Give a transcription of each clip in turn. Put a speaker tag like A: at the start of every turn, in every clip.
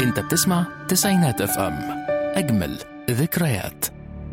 A: انت بتسمع تسعينات اف ام اجمل ذكريات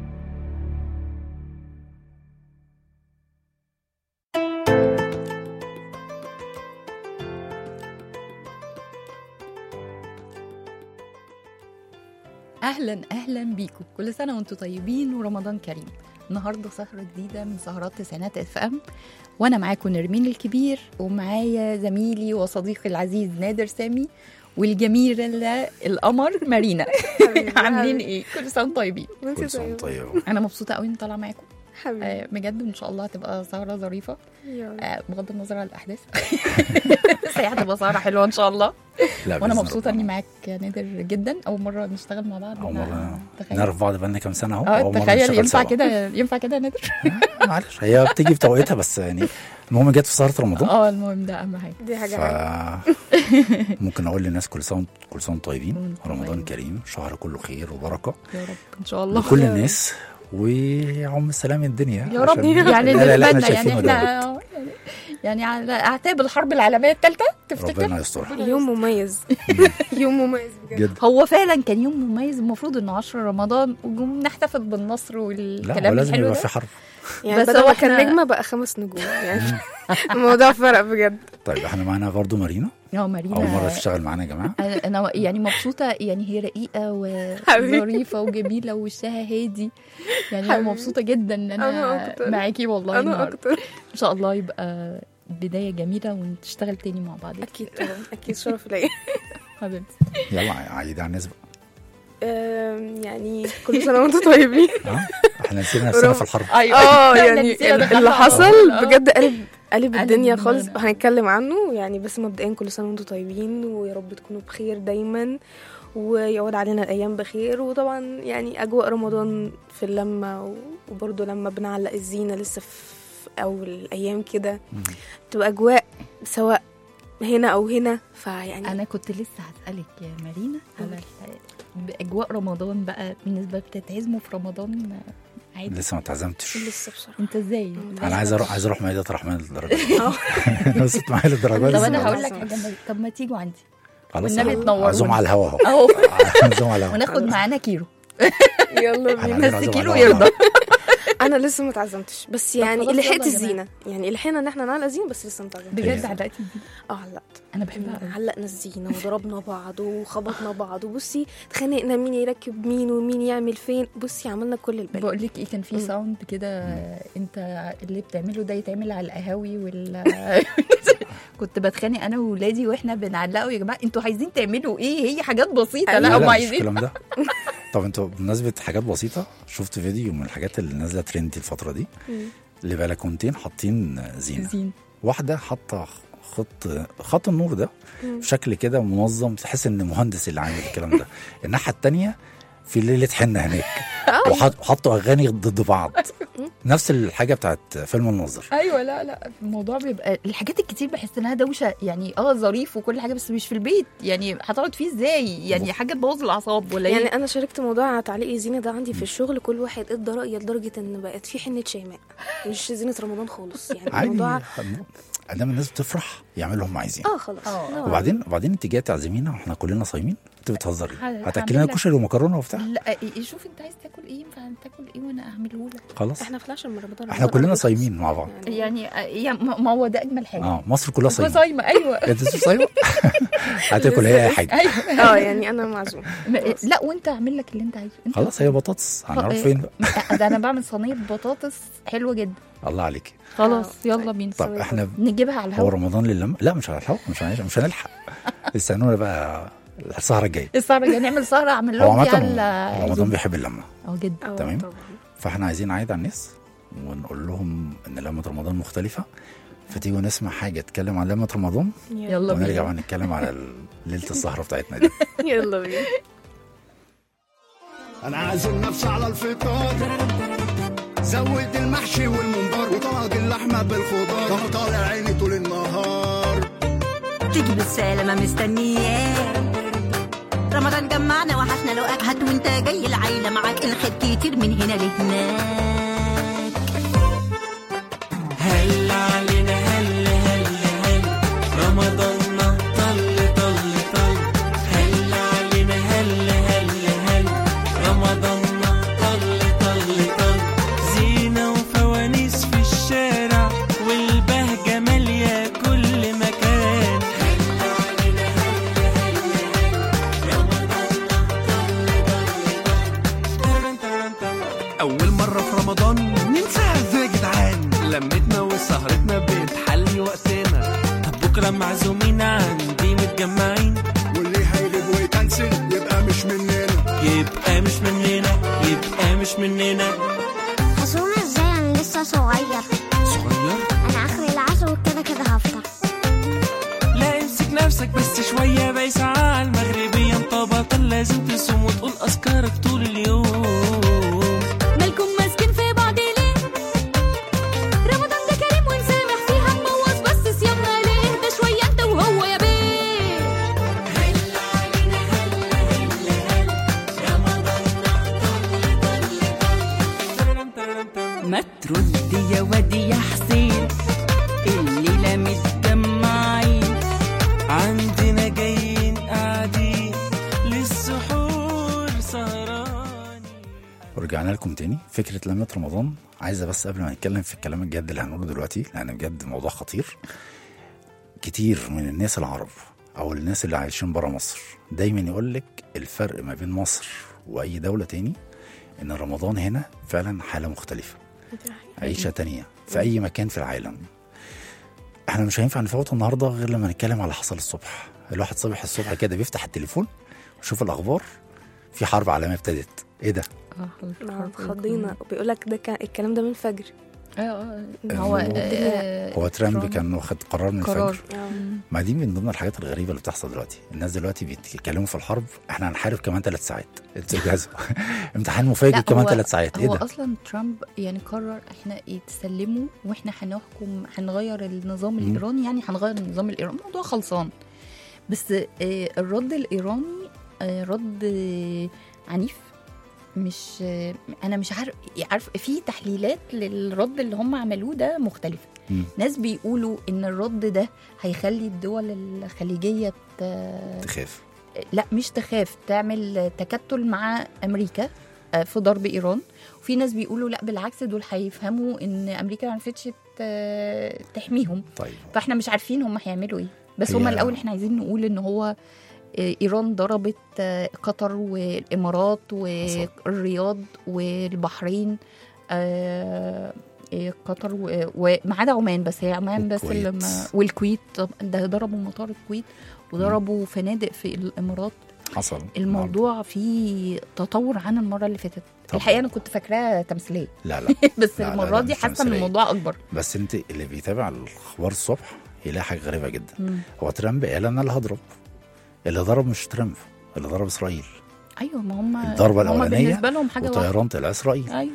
B: اهلا اهلا بيكم كل سنه وانتم طيبين ورمضان كريم النهارده سهره جديده من سهرات تسعينات اف ام وانا معاكم نرمين الكبير ومعايا زميلي وصديقي العزيز نادر سامي والجميله القمر مارينا عاملين ايه كل سنه وانتم طيبين
C: وانت
D: كل سنة
C: طيب
D: طيب
B: انا مبسوطه قوي اني طالعه معاكم
C: حبيبي
B: آه، بجد ان شاء الله هتبقى سهره ظريفه
C: يا رب.
B: آه، بغض النظر عن الاحداث بس هي هتبقى سهره حلوه ان شاء الله
D: لا
B: وانا
D: بإذن
B: مبسوطه
D: ربنا.
B: اني معاك يا نادر جدا اول مره نشتغل مع بعض
D: أول مرة
B: تخيل
D: نعرف بعض بقالنا كام سنة أهو
B: اه
D: أول مرة
B: تخيل
D: نشتغل
B: ينفع
D: سوا.
B: كده ينفع كده يا نادر
D: آه، معلش هي بتيجي بتوقيتها بس يعني المهم جت في سهرة رمضان
B: اه المهم ده اهم حاجه
C: دي حاجة
D: ف
C: حلوة
D: ممكن أقول للناس كل سنة كل سنة طيبين
B: وانتم
D: رمضان
B: طيبين.
D: كريم شهر كله خير وبركة
B: يا رب ان شاء الله
D: لكل الناس ويعم السلام الدنيا
B: يا رب
D: عشان-
B: يعني
D: لا لا لا احنا
B: نتمنى يعني
D: شايفينه ده
B: احنا يعني على اعتاب الحرب العالميه الثالثه تفتكر
D: ربنا يسترها
C: يوم مميز يوم مميز بجد
D: جد
B: هو فعلا كان يوم مميز المفروض انه 10 رمضان ونحتفل بالنصر
D: لا
B: والكلام
D: ولازم
B: الحلو
D: يبقى
B: ده
D: في حرب
C: يعني
B: بس
C: بدل
B: هو
C: ما كان
B: احنا-
C: نجمة بقى خمس نجوم يعني الموضوع فرق بجد
D: طيب احنا معانا برضو مارينا
B: اه مارينا
D: أول مرة تشتغل معانا يا جماعة
B: أنا- انا يعني مبسوطه يعني هي رقيقه
C: حبيبي.
B: وظريفه وجميله ووشها هادي يعني انا
C: حبيبي.
B: مبسوطه جدا ان انا,
C: أنا أكتر.
B: معاكي والله
C: انا
B: النهارده
C: اكتر
B: ان شاء الله يبقى بدايه جميله ونشتغل تاني مع بعض
C: اكيد طبعا اكيد شرف ليا
B: حبيبتي
D: يلا عيد على الناس بقى
C: أم، يعني كل سنة وانتم طيبين
D: اه احنا نسينا نفسنا في الحرب
B: ايوه
C: اه
B: إحنا
C: يعني
B: نسينا
C: ال-
B: دخلنا
C: اللي
B: على طول.
C: حصل
B: آه.
C: بجد قلب قلب
B: قلب
C: الدنيا خالص
B: دماغنا.
C: هنتكلم عنه يعني بس مبدئيا كل سنة وانتم طيبين ويا رب تكونوا بخير دايما ويعود علينا الأيام بخير وطبعا يعني أجواء رمضان في اللمة و- وبرضه لما بنعلق الزينة لسه في أول الأيام كده
D: مم.
C: تبقى أجواء سواء هنا أو هنا فيعني
B: انا كنت لسه هسالك يا مارينا على ال- باجواء رمضان بقى بالنسبه بتتعزموا في رمضان عادي
D: لسه ما اتعزمتش
C: لسه بصراحة
B: انت ازاي
C: مم.
D: انا عايز اروح عايز اروح مائدة الرحمن للدرجة دي
C: اه
D: وصلت معايا للدرجة دي
B: طب
C: لازم
B: انا هقول
C: أتعزم.
B: لك حاجه طب ما تيجوا عندي
D: خلاص
B: والنبي
D: أهو.
B: تنورونا.
D: عزوم على الهوا اهو
B: اهو
D: عزوم على الهوا
B: وناخد معانا كيلو
C: يلا
D: احنا
C: بينا
D: عايزين
B: بس
D: عزوم
B: كيلو
D: على الهوا.
B: يرضى
C: انا لسه ما اتعزمتش بس يعني
B: خلاص
C: لحقت
B: يلا يا جماعة.
C: الزينه يعني لحقنا ان احنا نعلق زينه بس لسه ما اتعزمتش
B: بجد
D: أيوة.
B: علقتي دي
C: اه علقت
B: انا بحبها قوي
C: علقنا الزينه وضربنا بعض وخبطنا بعض وبصي اتخانقنا مين يركب مين ومين يعمل فين بصي عملنا كل البلد
B: بقول لك ايه كان في
C: مم.
B: ساوند كده انت اللي بتعمله ده يتعمل على القهاوي وال كنت بتخانق انا وولادي واحنا بنعلقه يا جماعه انتوا عايزين تعملوا ايه هي حاجات بسيطه لا
D: لا
B: هم
D: لا مش
B: عايزين
D: الكلام ده طب انتوا بمناسبة حاجات بسيطة شفت فيديو من الحاجات اللي نازلة ترندي الفترة دي
C: مم.
D: لبلكونتين حاطين زينة
B: زين
D: واحدة حاطة خط خط النور ده
C: مم.
D: في شكل كده منظم تحس ان مهندس اللي عامل الكلام ده الناحية التانية في ليلة حنة هناك وحط- وحطوا اغاني ضد بعض نفس الحاجة بتاعت فيلم الناظر
B: ايوه لا لا الموضوع بيبقى الحاجات الكتير بحس انها دوشه يعني اه ظريف وكل حاجه بس مش في البيت يعني هتقعد فيه ازاي يعني حاجه تبوظ الاعصاب ولا
C: يعني
B: ايه
C: انا شاركت موضوع تعليق الزينه ده عندي في الشغل كل واحد ادى رايه لدرجه ان بقت في حنه شيماء مش زينه رمضان خالص يعني
D: عادي
C: الموضوع
D: ادام الناس بتفرح يعملوا اللي هم عايزين
C: اه خلاص
B: آه.
C: لا،
D: وبعدين وبعدين انت جايه تعزمينا واحنا كلنا صايمين انت بتهزري
B: ه-
D: هتاكلنا
B: هعمل لك-
D: كشري ومكرونه وبتاع
B: لا إيه شوف انت عايز تاكل ايه ينفع تاكل ايه وانا اعمله لك
D: خلاص
C: احنا في العشر من رمضان
D: احنا
C: رمضان
D: كلنا
C: قرب
D: صايمين مع بعض
B: يعني يعني ما ما هو ده اجمل حاجه
D: اه مصر كلها
B: هو
D: صايمه
B: صايمه ايوه
D: انت مش صايمه هتاكل هي اي حاجه
B: ايوه
C: اه يعني انا معزوم
B: ما- لا وانت اعمل لك اللي انت عايزه انت
D: خلاص هي بطاطس هنعرف
B: إيه.
D: فين بقى
B: ده انا بعمل صينيه بطاطس حلوه جدا
D: الله عليك
B: خلاص
C: آه.
B: يلا بينا
D: طب احنا
B: نجيبها على
D: هو
B: الهواء
D: رمضان للم لا مش على الهوا مش هنعيش مش هنلحق استنونا بقى السهره الجايه
B: السهره الجايه نعمل سهره اعمل
D: هو
B: لهم فيها
D: عامه
B: ال-
D: رمضان بيحب اللمه
B: اه جدا
C: اه
D: تمام.
C: طبعا
D: فاحنا عايزين نعيد على الناس ونقول لهم ان لمه رمضان مختلفه فتيجوا نسمع حاجه تتكلم عن لمه رمضان
B: يلا
D: ونرجع
B: بينا
D: بقى نتكلم على ال- ليله السهره بتاعتنا دي
C: يلا بينا
E: انا عازم نفسي على الفطار زود المحشي والممبار وطاج اللحمه بالخضار انا طالع عيني طول النهار
F: تيجي بالسلامة مستنياك رمضان جمعنا وحشنا لو هات وانت جاي العيلة معاك الخير كتير من هنا لهناك
G: هل علينا هل هل هل رمضان طل طل طل هل علينا بكرة معزومين عندي متجمعين
E: واللي هيغيب ويكنسل يبقى مش مننا
G: يبقى مش مننا يبقى مش مننا
H: خصومة ازاي انا لسه صغير
G: صغير
H: انا اخري العصر وكده كده هفطر
G: لا امسك نفسك بس شوية باقي ساعة على المغربية انطبقا لازم تصوم وتقول أذكارك طول اليوم
I: مالكم ماسكين في بعض ليه رمضان ده كريم ونسامح فيها نبوظ بس صيامنا ليه اهدى شويه انت وهو يا بيه
J: ما ترد يا وادي يا حسين الليلة متجمعين
G: عندنا جايين قاعدين للسحور سهرانين
D: ورجعنا لكم تاني فكرة لمة رمضان عايزة بس قبل ما نتكلم في الكلام الجد اللي هنقوله دلوقتي لأن بجد موضوع خطير كتير من الناس العرب أو الناس اللي عايشين برا مصر دايما يقول لك الفرق ما بين مصر وأي دولة تاني إن رمضان هنا فعلا حالة مختلفة عيشة تانية في أي مكان في العالم احنا مش هينفع نفوت النهارده غير لما نتكلم على اللي حصل الصبح الواحد صبح الصبح كده بيفتح التليفون ويشوف الأخبار في حرب عالمية ابتدت ايه ده؟
C: آه، اتخضينا بيقول لك ده كان الكلام ده من الفجر
B: اه اه هو
D: هو-
B: آه،
D: هو ترامب
B: ترامب
D: كان واخد قرار من
B: قرار.
D: الفجر
C: آه.
D: ما دي من ضمن الحاجات الغريبه اللي بتحصل دلوقتي الناس دلوقتي بيتكلموا في الحرب احنا هنحارب كمان ثلاث ساعات انتوا جاهزوا امتحان مفاجئ
B: لا،
D: كمان
B: هو-
D: ثلاث ساعات ايه
B: هو
D: ده
B: اصلا ترامب يعني قرر احنا يتسلموا واحنا هنحكم هنغير النظام الايراني يعني هنغير النظام الايراني الموضوع خلصان بس آه، الرد الايراني آه، رد آه، عنيف مش آه، انا مش عارف عارف في تحليلات للرد اللي هم عملوه ده مختلفه
D: مم.
B: ناس بيقولوا ان الرد ده هيخلي الدول الخليجيه ت-
D: تخاف
B: لا مش تخاف تعمل تكتل مع امريكا آه، في ضرب ايران وفي ناس بيقولوا لا بالعكس دول هيفهموا ان امريكا ما عرفتش ت- تحميهم
D: طيب
B: فاحنا مش عارفين هم هيعملوا ايه بس هم
D: هي-
B: الاول احنا عايزين نقول ان هو آه، ايران ضربت آه، قطر والامارات والرياض والبحرين آه، آه، قطر و- وما عدا عمان بس هي عمان بس اللي
D: والكويت.
B: ما- والكويت طب ده ضربوا مطار الكويت وضربوا فنادق في الامارات
D: حصل
B: الموضوع فيه تطور عن المره اللي فاتت
D: طبعا.
B: الحقيقه انا كنت فاكراها تمثيليه
D: لا لا
B: بس
D: لا، لا،
B: المره
D: لا،
B: دي
D: مش
B: حاسه ان
D: تمثيلية.
B: الموضوع اكبر
D: بس انت اللي بيتابع الاخبار الصبح يلاقي حاجه غريبه جدا
B: مم.
D: هو ترامب قال انا اللي هضرب اللي ضرب مش ترامب اللي ضرب اسرائيل
B: ايوه ما هم
D: الضربة
B: هم
D: الأولانية
B: بالنسبه لهم حاجه واحده
D: وطيران طلع اسرائيل
B: ايوه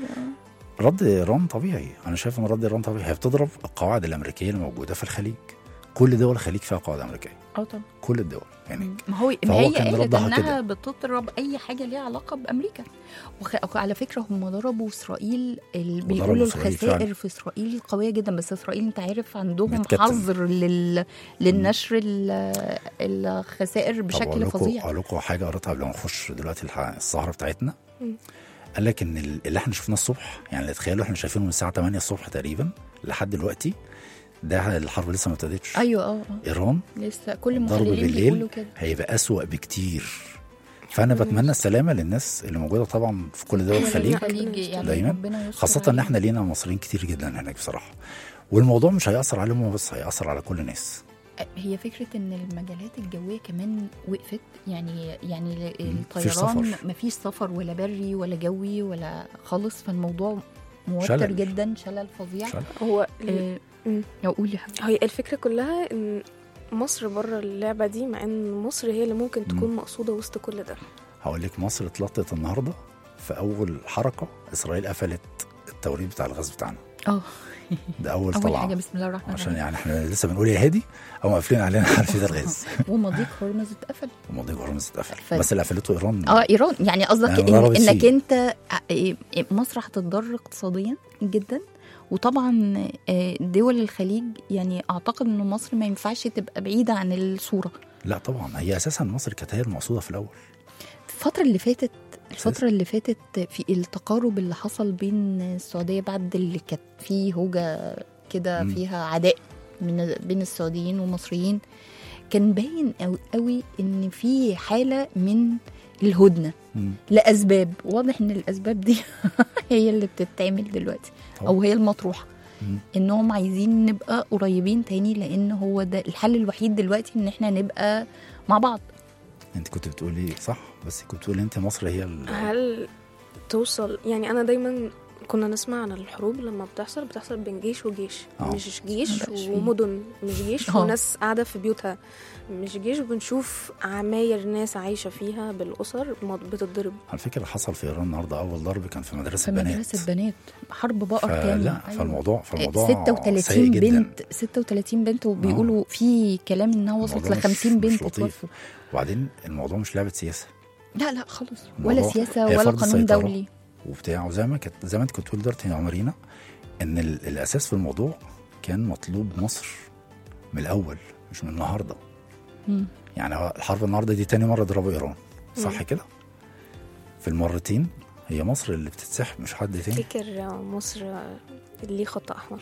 D: رد ايران طبيعي انا شايف ان رد ايران طبيعي هي بتضرب القواعد الامريكيه اللي موجوده في الخليج كل دول الخليج فيها قواعد امريكيه
B: اه طبعا
D: كل الدول يعني
B: ما هو ما
D: فهو
B: هي
D: كان
B: قالت
D: ردها
B: انها
D: كده.
B: بتضرب اي حاجه ليها علاقه بامريكا وخ... على فكره هم ضربوا اسرائيل ال...
D: وضربوا
B: بيقولوا
D: إسرائيل
B: الخسائر
D: فعلا.
B: في اسرائيل قويه جدا بس اسرائيل انت عارف عندهم
D: بتكتم.
B: حظر لل... للنشر ال... الخسائر
D: طب أقول
B: بشكل
D: لكم
B: فظيع
D: اقول لكم حاجه قريتها قبل ما نخش دلوقتي الح- السهره بتاعتنا
C: مم.
D: قال لك ان ال- اللي احنا شفناه الصبح يعني اللي تخيلوا احنا شايفينه من الساعه 8 الصبح تقريبا لحد دلوقتي ده الحرب لسه ما ابتدتش
B: ايوه اه اه
D: ايران
B: لسه كل
D: ضرب
B: المحللين بيقولوا
D: بالليل
B: كده
D: هيبقى اسوأ بكتير فانا بتمنى السلامه للناس اللي موجوده طبعا في كل دول الخليج
B: الخليج يعني
D: دايما
B: ربنا يستر
D: خاصه ان
B: عليهم.
D: احنا لينا مصريين كتير جدا هناك بصراحه والموضوع مش هيأثر عليهم هو بس هيأثر على كل الناس
B: هي فكرة ان المجالات الجوية كمان وقفت يعني يعني
D: مفيش
B: الطيران
D: سفر.
B: مفيش سفر ولا بري ولا جوي ولا خالص فالموضوع موتر
D: شلل.
B: جدا شلل فظيع
D: شلل.
C: هو ال-
B: آه،
C: مم.
B: لو قول يا حبيبي
C: هي الفكرة كلها ان مصر بره اللعبة دي مع ان مصر هي اللي ممكن تكون مقصودة وسط كل ده
D: هقول لك مصر اتلطت النهارده في اول حركه اسرائيل قفلت التوريد بتاع الغاز بتاعنا
B: اه
D: ده اول
B: اول
D: طبعا
B: حاجة بسم الله الرحمن
D: عشان
B: الرحيم
D: يعني احنا لسه بنقول يا هادي او قافلين علينا حرفيه الغاز
B: ومضيق هرمز اتقفل
D: ومضيق هرمز اتقفل
B: ف-
D: بس اللي قفلته ايران
B: اه ايران يعني قصدك
D: يعني
B: إن
D: ضربت
B: انك
D: فيه.
B: انت آه، مصر هتتضرر اقتصاديا جدا وطبعا آه، دول الخليج يعني اعتقد ان مصر ما ينفعش تبقى بعيده عن الصوره
D: لا طبعا هي اساسا مصر كانت هي المقصوده في الاول
B: الفترة اللي فاتت الفترة اللي فاتت في التقارب اللي حصل بين السعودية بعد اللي كانت فيه هوجة كده
D: مم.
B: فيها عداء من بين السعوديين والمصريين كان باين قوي, قوي ان في حالة من الهدنة
D: مم.
B: لأسباب واضح ان الأسباب دي هي اللي بتتعمل دلوقتي
D: طبعا.
B: أو هي المطروحة
D: مم.
B: انهم عايزين نبقى قريبين تاني لان هو ده الحل الوحيد دلوقتي ان احنا نبقى مع بعض
D: انت كنت بتقولي صح بس كنت بتقولي انت مصر هي ال-
C: هل توصل يعني انا دايما كنا نسمع عن الحروب لما بتحصل بتحصل بين جيش وجيش
D: آه.
C: مش جيش
B: مبقاش فيه.
C: ومدن مش جيش
B: آه.
C: وناس قاعده في بيوتها مش جيش وبنشوف عماير ناس عايشه فيها بالاسر مض- بتتضرب
D: على فكره اللي حصل في ايران النهارده اول ضرب كان في مدرسه
B: في
D: بنات
B: مدرسه بنات حرب بقر
D: فلا
B: كامل أيوة.
D: فالموضوع فالموضوع
B: 36
D: سيء جدا
B: بنت 36 بنت وبيقولوا في كلام انها وصلت
D: الموضوع
B: ل
D: مش-
B: 50
D: مش
B: بنت
D: لطيف.
B: اتوفوا
D: وبعدين الموضوع مش لعبه سياسه
B: لا لا خالص
D: الموضوع
B: ولا سياسه
D: هي
B: ولا
D: فرض
B: قانون
D: سيطرة.
B: دولي
D: وبتاع وزي ما كانت زي ما انت كنت بتقول دلوقتي يا عمرينا ان ال- الاساس في الموضوع كان مطلوب مصر من الاول مش من النهارده
B: مم.
D: يعني هو الحرب النهارده دي تاني مره ضربوا ايران صح كده في المرتين هي مصر اللي بتتسحب مش حد تاني
C: تفتكر مصر ليه خط احمر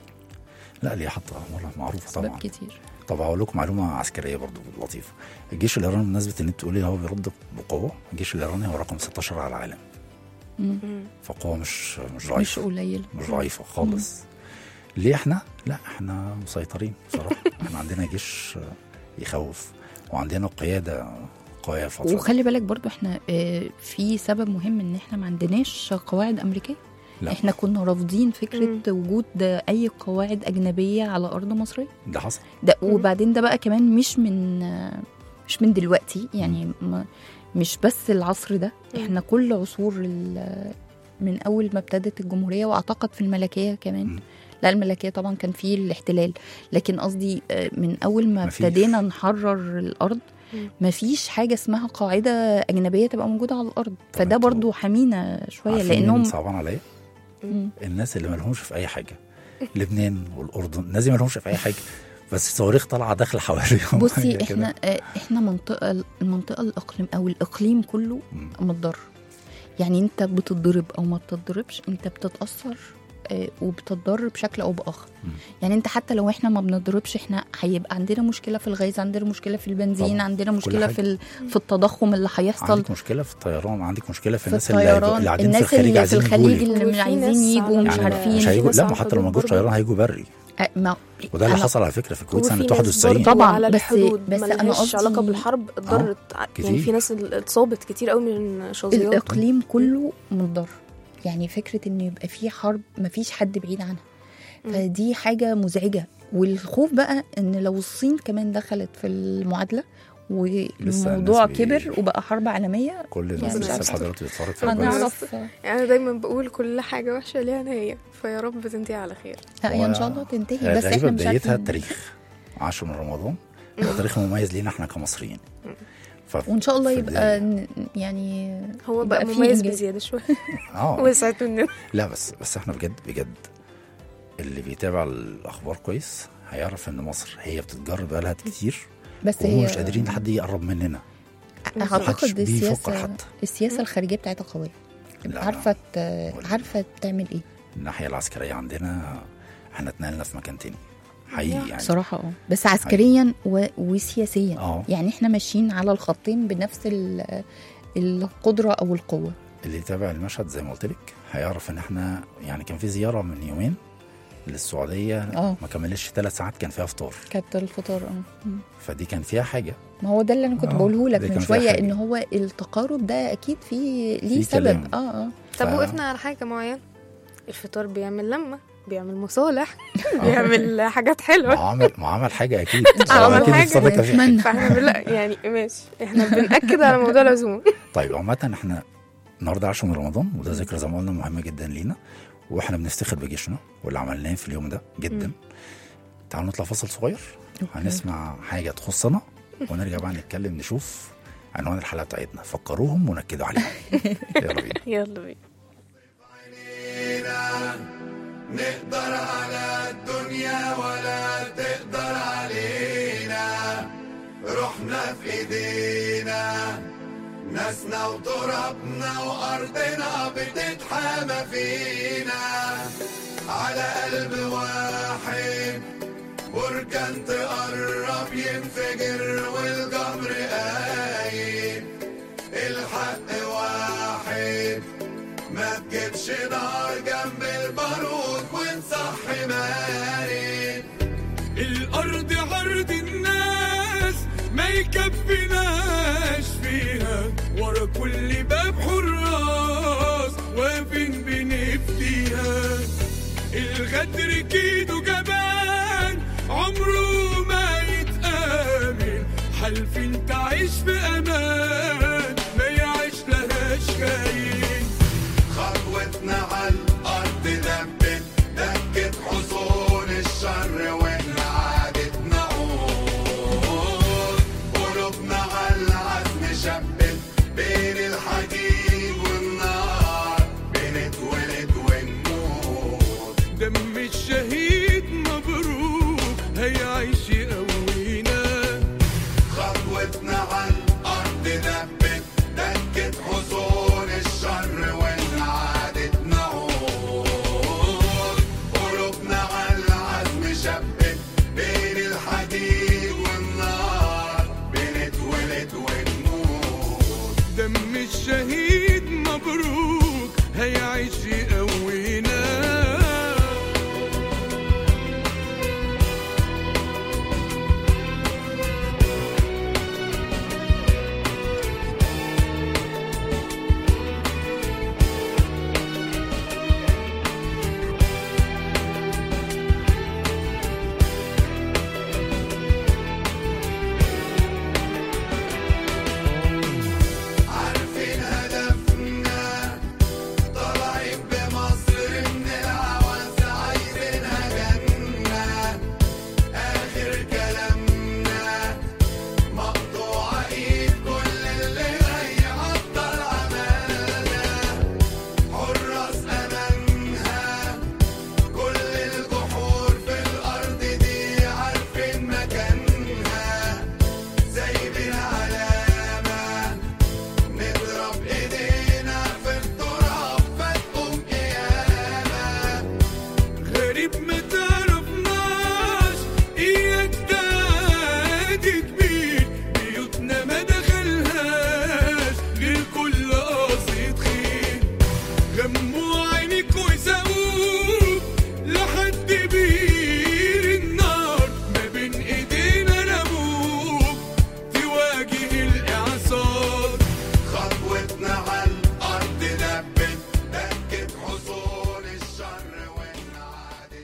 D: لا ليه حتى والله معروفه
B: اسباب
D: طبعا
B: كتير
D: طب هقول لكم معلومه عسكريه برضو لطيفه الجيش الايراني بمناسبه ان انت تقولي هو بيرد بقوه الجيش الايراني هو رقم 16 على العالم
B: مم.
D: فقوه مش مش
B: مش
D: ضعيفه
B: قليل
D: مش ضعيفه خالص ليه احنا لا احنا مسيطرين بصراحه احنا عندنا جيش يخوف وعندنا قياده قويه فتره
B: وخلي بالك برضو احنا آه، في سبب مهم ان احنا ما عندناش قواعد امريكيه
D: لا
B: احنا كنا رافضين فكره وجود اي قواعد اجنبيه على ارض مصريه
D: ده حصل
B: ده وبعدين ده بقى كمان مش من آه، مش من دلوقتي يعني ما مش بس العصر ده احنا كل عصور ال- من اول ما ابتدت الجمهوريه واعتقد في الملكيه كمان
D: مم.
B: لا الملكيه طبعا كان فيه الاحتلال لكن قصدي آه، من اول ما
D: مفيش.
B: ابتدينا نحرر الارض
C: مم.
B: مفيش حاجه اسمها قاعده اجنبيه تبقى موجوده على الارض فده
D: انتوا
B: برضو حمينا شويه
D: عارفين مين
B: لانهم
D: صعبان عليا
B: مم.
D: الناس اللي ما لهمش في اي حاجه لبنان والاردن الناس دي ما لهمش في اي حاجه بس الصواريخ طالعه داخله حواليهم
B: بصي
D: هي كده.
B: احنا آه، احنا منطقه المنطقه الاقليم او الاقليم كله
D: مم.
B: متضرر يعني انت بتتضرب او ما بتتضربش انت بتتاثر آه، وبتتضرر بشكل او باخر
D: مم.
B: يعني انت حتى لو احنا ما بنضربش احنا هيبقى عندنا مشكله في الغاز عندنا مشكله في البنزين
D: طبعاً.
B: عندنا
D: كل
B: مشكله
D: حاجة.
B: في ال- في التضخم اللي هيحصل
D: عندك مشكله في الطيران عندك مشكله في
B: في
D: الناس اللي,
B: الطيران
D: اللي قاعدين في
B: الناس
D: الخليج
B: اللي في
D: عايزين
B: الخليج
D: يجوا
B: اللي مش
C: وفي
B: عايزين
C: ناس
B: يجوا
C: على
B: ومش
D: يعني
B: عارفين
D: مش
C: في
D: هيجوا
C: ناس
D: لا
C: على
D: ما حتى لو ما
C: الحدود
D: جوش
C: برضه.
D: طيران هيجوا بري
B: آه، ما
D: وده اللي
B: أنا-
D: حصل على فكره في الكويت
C: وفي
D: سنه
C: ناس
D: 91
C: برضه
B: طبعاً،
C: على
B: بس-
C: الحدود
B: بس أنا
C: ملهاش
B: قصدي-
C: علاقه بالحرب اتضرت يعني
D: كتير.
C: في ناس اللي اتصابت كتير قوي من شظيات
B: الاقليم كله متضرر يعني فكره ان يبقى في حرب مفيش حد بعيد عنها فدي حاجه مزعجه والخوف بقى ان لو الصين كمان دخلت في المعادله
D: لسه
B: والموضوع
D: الناس بي-
B: كبر وبقى حرب عالميه
D: كل الناس
B: يعني
D: لسه
C: نفس-
D: لحد دلوقتي بتتفرج في البث.
B: هنعرف
C: يعني انا دايما بقول كل حاجه وحشه ليها نهايه فيا رب تنتهي على خير
B: لا هي ان شاء الله تنتهي بس
D: غريبة
B: احنا مش
D: بدايتها
B: عارفين
D: التاريخ 10 من رمضان هو تاريخ مميز لينا احنا كمصريين ف-
B: وان شاء الله
D: في
B: يبقى
D: البداية-
B: ن- يعني
C: هو
B: يبقى
C: بقى
B: في
C: مميز
B: إنجاز.
C: بزياده شويه
D: اه
C: وسعت مننا
D: لا بس بس احنا بجد بجد اللي بيتابع الاخبار كويس هيعرف ان مصر هي بتتجرب بقالها كتير
B: بس
D: وهم
B: هي
D: مش قادرين حد يقرب مننا محدش
B: اعتقد
D: بيفكر
B: السياسه
D: حتى.
B: السياسه الخارجيه بتاعتها قويه
D: لا،
B: عارفه ت- عارفه تعمل ايه
D: الناحيه العسكريه عندنا احنا اتنقلنا في مكان تاني حقيقي يعني
B: بصراحه اه بس عسكريا و... وسياسيا
D: اه
B: يعني احنا ماشيين على الخطين بنفس ال... القدره او القوه
D: اللي يتابع المشهد زي ما قلت لك هيعرف ان احنا يعني كان في زياره من يومين للسعوديه
B: اه.
D: ما كملتش ثلاث ساعات كان فيها فطار
B: كانت الفطار اه مم.
D: فدي كان فيها حاجه
B: ما هو ده اللي انا كنت
D: اه،
B: بقوله لك
D: ده
B: من
D: كان فيها
B: شويه
D: حاجة.
B: ان هو التقارب ده اكيد في ليه
D: في كلام.
B: سبب اه اه
C: طب
D: ف-
C: وقفنا على حاجه معينه الفطار بيعمل لمه بيعمل مصالح بيعمل حاجات
D: ما
C: حلوه
D: هو عمل ما هو عمل حاجه اكيد
C: عمل
D: اكيد
C: حاجة.
D: الفطار ده كان فيه حاجة.
B: اتمنى
C: فاحنا بنلا يعني ماشي احنا بنأكد على موضوع العزومه
D: طيب عامة احنا النهارده 10 من رمضان وده ذكرى زي ما قلنا مهمة جدا لينا واحنا بنفتخر بجيشنا واللي عملناه في اليوم ده جدا تعالوا نطلع فاصل صغير هنسمع حاجة تخصنا ونرجع بقى نتكلم نشوف عنوان الحلقة بتاعتنا فكروهم ونكدوا عليهم يلا بينا
C: يلا بينا
E: نقدر على الدنيا ولا تقدر علينا روحنا في ايدينا ناسنا وترابنا وارضنا بتتحامى فينا على قلب واحد بركان تقرب ينفجر والجمر قايم الحق واحد ما تجيبش نار جنب البارود ونصحي
K: غدر كيد وجبان عمره ما يتآمن حلف تعيش في امان ما يعيش لهاش خاين
E: خطوتنا على الأرض دبت دكت حصون الشر وإحنا عادت نعود قلوبنا على العزم شبت بين الحديد والنار بنتولد ونموت
K: دم الشهيد مبروك هيعيش يقوينا
E: خطوتنا على الأرض دبت دكت حصون الشر وإحنا عادت نعود قلوبنا على العزم شبت بين الحديد والنار بنتولد ونموت
K: دم الشهيد مبروك هيعيش يقوينا
E: عارفين هدفنا طالعين بمصر من العواز عايزينها جنة آخر كلامنا مقطوعة إيد كل اللي هيعطل عملنا حراس أمانها كل الجحور في الأرض دي عارفين مكانها سايبين علامة نضرب ايدينا في التراب فتقوم قيامة
K: غريب ما تعرفناش اياك تعادي كبير بيوتنا ما دخلهاش غير كل قصيد خير غموا عينيك وسابوك لحد بير النار ما بين ايدينا رموك تواجه الاعصار
E: خطوتنا على الأرض دبت دكت حصون الشر وإحنا عادت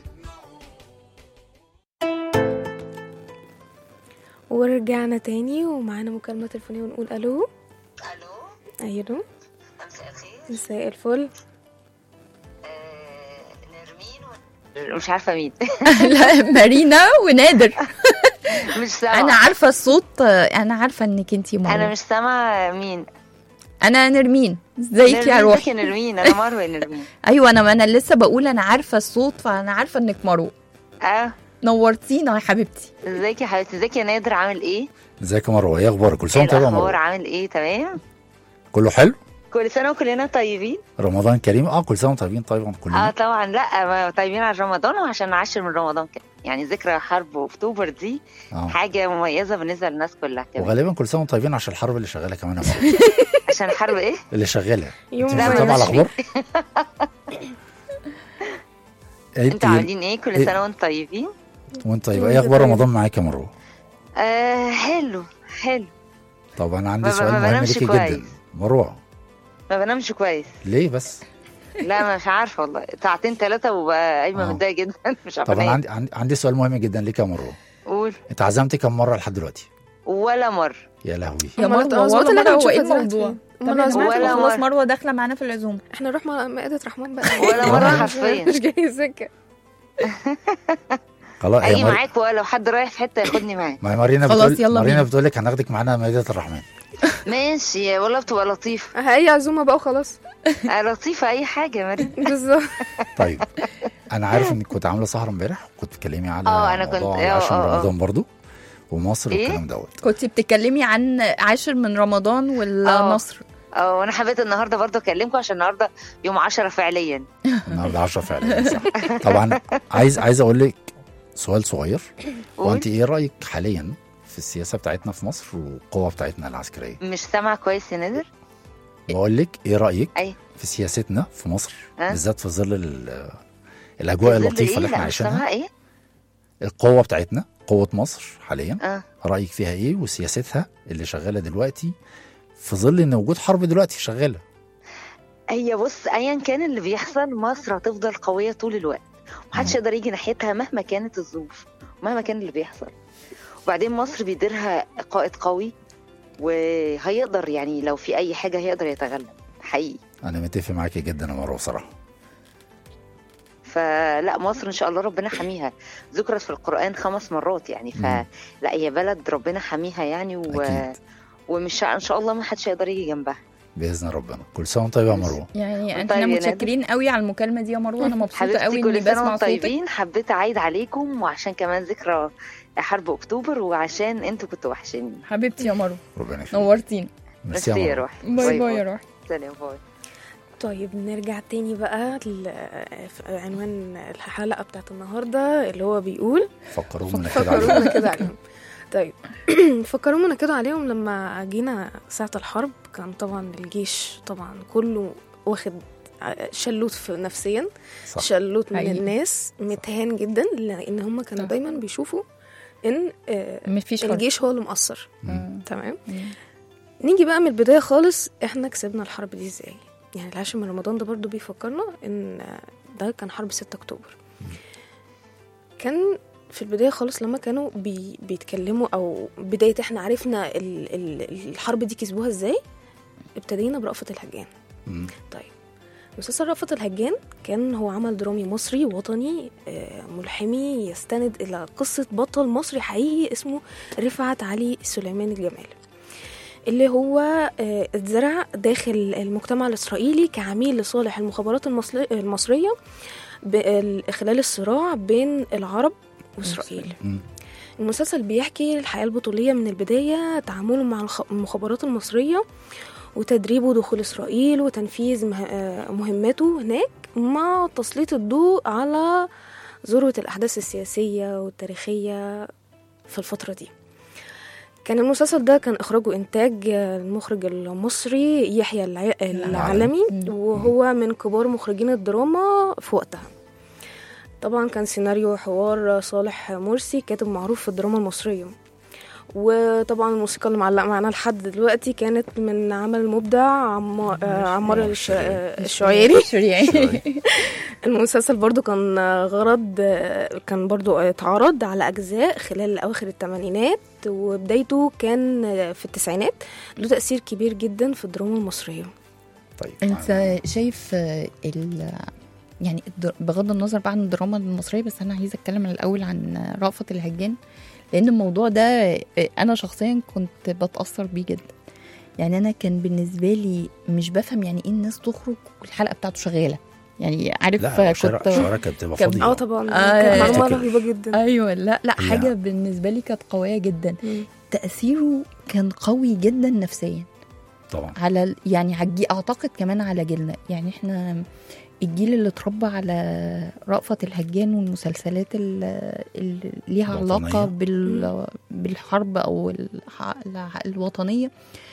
C: ورجعنا تاني ومعانا مكالمة تليفونية ونقول ألو
F: الو
C: أيوه
F: مساء الخير
C: مساء الفل
F: مش عارفه مين
B: لا مارينا ونادر
F: مش سامعه
B: انا عارفه الصوت انا عارفه انك انتي مروه
F: انا مش سامعه مين
B: انا نرمين ازيك يا
F: نرمين،
B: روحي
F: ازيك يا نرمين انا مروه يا نرمين
B: ايوه انا ما انا لسه بقول انا عارفه الصوت فانا عارفه انك مروه
F: اه
B: نورتينا يا حبيبتي
F: ازيك يا حبيبتي ازيك يا نادر عامل ايه؟
D: ازيك يا مروه ايه اخبارك كل سنه
F: ايه
D: وانت طيبه يا
F: الاخبار
D: مروه
F: عامل ايه تمام؟
D: كله حلو
F: كل سنه وكلنا طيبين
D: رمضان كريم اه كل سنه وانتم طيبين طيبا
F: اه
D: كلنا
F: طبعا لا ما طيبين على رمضان وعشان نعشر من رمضان كده يعني ذكرى حرب اكتوبر دي
D: اه
F: حاجه مميزه بالنسبه للناس كلها كمان
D: وغالبا كل سنه وانتم طيبين عشان الحرب اللي شغاله كمان يا مروه
F: عشان حرب ايه؟
D: اللي شغاله
C: يوم
D: انت
F: لا،
D: مش
F: ما
D: متابعه
F: مش
D: الاخبار
F: انتوا عاملين ايه كل
D: إيه؟
F: سنه وانتم طيبين؟
D: وانت طيب ايه اخبار رمضان معاك يا مروه
F: آه حلو حلو
D: طب انا عندي
F: ما-
D: سؤال
F: ما
D: مهم
F: بنامش
D: ليكي
F: كويس.
D: جدا مروه
F: ما بنامش كويس
D: ليه بس
F: لا مش عارفه والله ساعتين ثلاثه وبقى قايمه
D: آه.
F: متضايقه جدا مش عارفه
D: طب انا
F: انام
D: عندي عندي- عندي سؤال مهم جدا ليك يا مروه
F: قول
D: انت عزمتي كم مره لحد دلوقتي
F: ولا مره
D: يا لهوي
B: يا
C: أمال
B: مروه
C: الأصوات
B: ولا
C: اللي
B: مره هو ايه
C: هنشوفها
B: الموضوع
C: دلوقتي؟
B: طب
C: أمال
B: يا
C: الأصوات
B: جماعه
F: ولا
B: خلاص
F: مرة.
B: مروه داخله معانا في العزومه
C: احنا نروح مع مائدة رحمن بقى
F: ولا مرة
C: مش-
F: حرفيا.
C: مش جاي سكة
D: خلاص
F: اجي
D: هي مار...
F: معاك ولو حد رايح في حته ياخدني معاه
D: ما هي مارينا
B: خلاص،
D: بتقول
B: يلا
D: مارينا
B: بينا.
D: بتقول لك هناخدك معانا مائدة الرحمن
F: ماشي والله بتبقى لطيفه
C: اي عزومة بقى وخلاص
F: آه، لطيفه اي حاجه يا مريم
C: بالظبط
D: طيب انا عارف انك كنت عامله سهره امبارح كنت بتتكلمي على
F: آه، أنا كنت-
D: موضوع
F: آه،
D: عاشر
F: آه، آه.
D: رمضان برضو ومصر
F: إيه؟
D: والكلام دوت
B: كنت بتتكلمي عن عاشر من رمضان والنصر
F: اه وانا حبيت النهارده برضه اكلمكم عشان النهارده يوم 10 فعليا
D: النهارده 10 فعلا صح طبعا عايز عايز اقول لك سؤال صغير هو
F: قول.
D: انت ايه رايك حاليا في السياسه بتاعتنا في مصر والقوه بتاعتنا العسكريه
F: مش سامعه كويس يا نادر
D: بقول لك ايه رايك
F: أي.
D: في سياستنا في مصر
F: أه؟
D: بالذات في ظل ال- الاجواء
F: في ظل
D: اللطيفه
F: إيه؟
D: اللي احنا
F: لا مش
D: عايشينها
F: سامعه ايه
D: القوه بتاعتنا قوه مصر حاليا
F: اه
D: رايك فيها ايه وسياستها اللي شغاله دلوقتي في ظل ان وجود حرب دلوقتي شغاله
F: هي بص ايا كان اللي بيحصل مصر هتفضل قويه طول الوقت
L: محدش يقدر يجي ناحيتها مهما كانت الظروف ومهما كان اللي بيحصل وبعدين مصر بيديرها قائد قوي وهيقدر يعني لو في اي حاجه هيقدر يتغلب حقيقي
D: انا متفق معاكي جدا يا مروه بصراحه
L: فلا مصر ان شاء الله ربنا حميها ذكرت في القران خمس مرات يعني فلا هي بلد ربنا حميها يعني و...
D: أكيد.
L: ومش ان شاء الله ما حدش هيقدر يجي جنبها
D: باذن ربنا كل سنه وانت طيبه يا مروه
B: يعني
L: طيب
B: احنا
L: يا
B: متشكرين قوي على المكالمه دي يا مروه انا مبسوطه
L: حبيبتي
B: قوي
L: كل
B: اني
L: سنه
B: بسمع
L: وانتم
B: صوتك
L: طيبين حبيت اعيد عليكم وعشان كمان ذكرى حرب اكتوبر وعشان انتوا كنتوا وحشيني
B: حبيبتي يا مروه
D: ربنا يخليك
B: نورتينا
D: ميرسي
L: ميرسي
D: يا
L: يا
D: مروه
L: روحي
B: باي باي يا روحي
L: سلام باي
C: طيب نرجع تاني بقى لعنوان الحلقة بتاعت النهاردة اللي هو بيقول
D: فكرونا كده عليهم.
C: فكرونا كده عليهم طيب فكرونا كده عليهم لما جينا ساعة الحرب كان طبعا الجيش طبعا كله واخد شلوت في نفسيا
D: صح.
C: شلوت من
B: حقيقي.
C: الناس متهان جدا لان هم كانوا
B: صح.
C: دايما بيشوفوا ان آه،
B: مفيش حرب.
C: الجيش هو اللي مقصر
B: مم.
C: تمام
B: مم.
C: نيجي بقى من البدايه خالص احنا كسبنا الحرب دي ازاي يعني العاشر من رمضان ده برضو بيفكرنا ان ده كان حرب 6 اكتوبر كان في البدايه خالص لما كانوا بي بيتكلموا او بدايه احنا عرفنا ال ال الحرب دي كسبوها ازاي ابتدينا برأفت الهجان
D: مم.
C: طيب مسلسل رأفت الهجان كان هو عمل درامي مصري وطني آه، ملحمي يستند إلى قصة بطل مصري حقيقي اسمه رفعت علي سليمان الجمال اللي هو آه، اتزرع داخل المجتمع الإسرائيلي كعميل لصالح المخابرات المصري- المصرية ب- خلال الصراع بين العرب وإسرائيل
D: مم.
C: المسلسل بيحكي الحياة البطولية من البداية تعامله مع الخ- المخابرات المصرية وتدريبه دخول إسرائيل وتنفيذ مه- آه، مهماته هناك مع تسليط الضوء على ذروة الأحداث السياسية والتاريخية في الفترة دي كان المسلسل ده كان إخراجه إنتاج آه، المخرج المصري يحيى الع- العلمي وهو من كبار مخرجين الدراما في وقتها طبعا كان سيناريو حوار صالح مرسي كاتب معروف في الدراما المصرية وطبعا الموسيقى اللي معلقة معانا لحد دلوقتي كانت من عمل المبدع عمار, آه، عمار الش- آه، الشعيري
B: شريعي
C: المسلسل برضو كان غرض كان برضو اتعرض على أجزاء خلال أواخر الثمانينات وبدايته كان في التسعينات له تأثير كبير جدا في الدراما المصرية
D: طيب
B: انت شايف آه، ال يعني الد- بغض النظر بقى عن الدراما المصريه بس انا عايزه اتكلم الاول عن رأفت الهجان لان الموضوع ده آه، انا شخصيا كنت بتاثر بيه جدا يعني انا كان بالنسبه لي مش بفهم يعني ايه الناس تخرج والحلقه بتاعته شغاله يعني عارف
D: لا
B: آه،
D: شوارع
B: كنت
D: شوارع كانت بتبقى
B: كان-
D: فاضيه
C: اه طبعا
B: آه،
C: كانت معلومة
D: أفتكر.
C: رهيبة جدا
B: ايوه لا لا
D: هي-
B: حاجه بالنسبه لي كانت قويه جدا
C: مم.
B: تاثيره كان قوي جدا نفسيا
D: طبعا
B: على ال- يعني على الجي- اعتقد كمان على جيلنا يعني احنا الجيل اللي اتربى على رأفت الهجان والمسلسلات ال- اللي ليها
D: الوطنية.
B: علاقة بال بالحرب أو الح- الع- الوطنية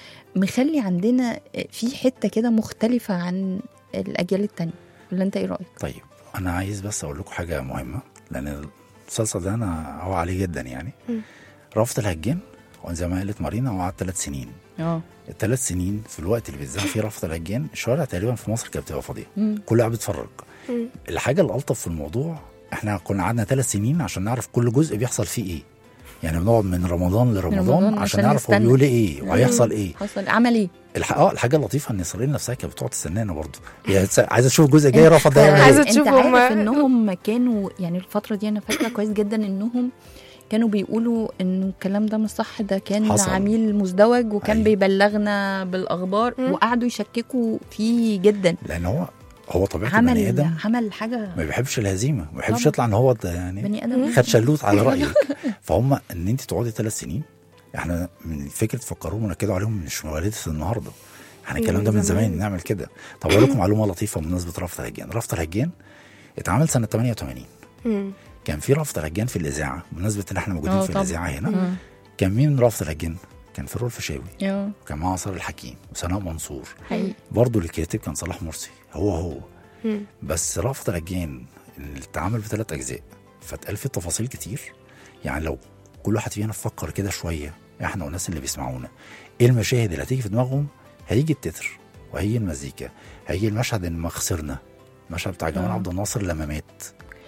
B: مخلي عندنا في حتة كده مختلفة عن الأجيال التانية ولا أنت إيه رأيك؟
D: طيب انا عايز بس اقول لكم حاجه مهمه لان المسلسل ده انا هو عليه جدا يعني
C: مم.
D: رافض الهجان زي ما قالت مارينا هو قعد ثلاث سنين
B: اه
D: الثلاث سنين في الوقت اللي بيتذاع فيه رافض الهجان الشوارع تقريبا في مصر كانت بتبقى فاضيه
B: مم.
D: كله قاعد بيتفرج
C: مم.
D: الحاجه الالطف في الموضوع احنا كنا قعدنا ثلاث سنين عشان نعرف كل جزء بيحصل فيه ايه يعني بنقعد من رمضان لرمضان
B: رمضان
D: عشان
B: عشان
D: نعرف هو
B: نستنى.
D: بيقول ايه وهيحصل ايه
B: حصل عمل إيه؟
D: الح... اه الحاجه اللطيفه ان اسرائيل نفسها كانت بتقعد تستنانا برضه هي تس- عايزه تشوف الجزء الجاي رافض ده يعمل
C: عايزة
D: ايه
B: انت
C: تشوف
B: عارف
C: هما-
B: انهم كانوا يعني الفتره دي انا فاكره كويس جدا انهم كانوا بيقولوا انه الكلام ده مش صح ده كان
D: حصل.
B: عميل مزدوج وكان
D: أيوة.
B: بيبلغنا بالاخبار
C: مم.
B: وقعدوا يشككوا فيه جدا
D: لان هو هو طبيعه البني
B: عمل
D: ادم
B: عمل حاجه
D: ما بيحبش الهزيمه ما بيحبش
B: طبعا.
D: يطلع ان هو ده يعني
B: بني ادم
D: خد شلوت على رايك فهم ان انت تقعدي ثلاث سنين احنا من فكره فكرونا كده عليهم مش مواليد النهارده احنا الكلام ده من زمان نعمل كده طب اقول لكم معلومه لطيفه بمناسبه رفض الهجان رفض الهجان اتعمل سنه 88
C: مم.
D: كان في رفض الهجان في الاذاعه بمناسبه ان احنا موجودين
B: اه
D: في
B: طبعا.
D: الاذاعه هنا
B: مم.
D: كان مين رفض الهجان كان فاروق الفيشاوي
B: اه
D: وكان معاه عصار الحكيم وسناء منصور
B: حقيقي
D: برضه اللي كاتب كان صلاح مرسي هو هو
C: مم.
D: بس رفض الهجان اللي اتعمل بثلاث اجزاء فاتقال فيه تفاصيل كتير يعني لو كل واحد فينا فكر كده شويه احنا والناس اللي بيسمعونا ايه المشاهد اللي هتيجي في دماغهم هيجي التتر وهيجي المزيكا هيجي المشهد لما خسرنا المشهد بتاع جمال
B: آه.
D: عبد الناصر لما مات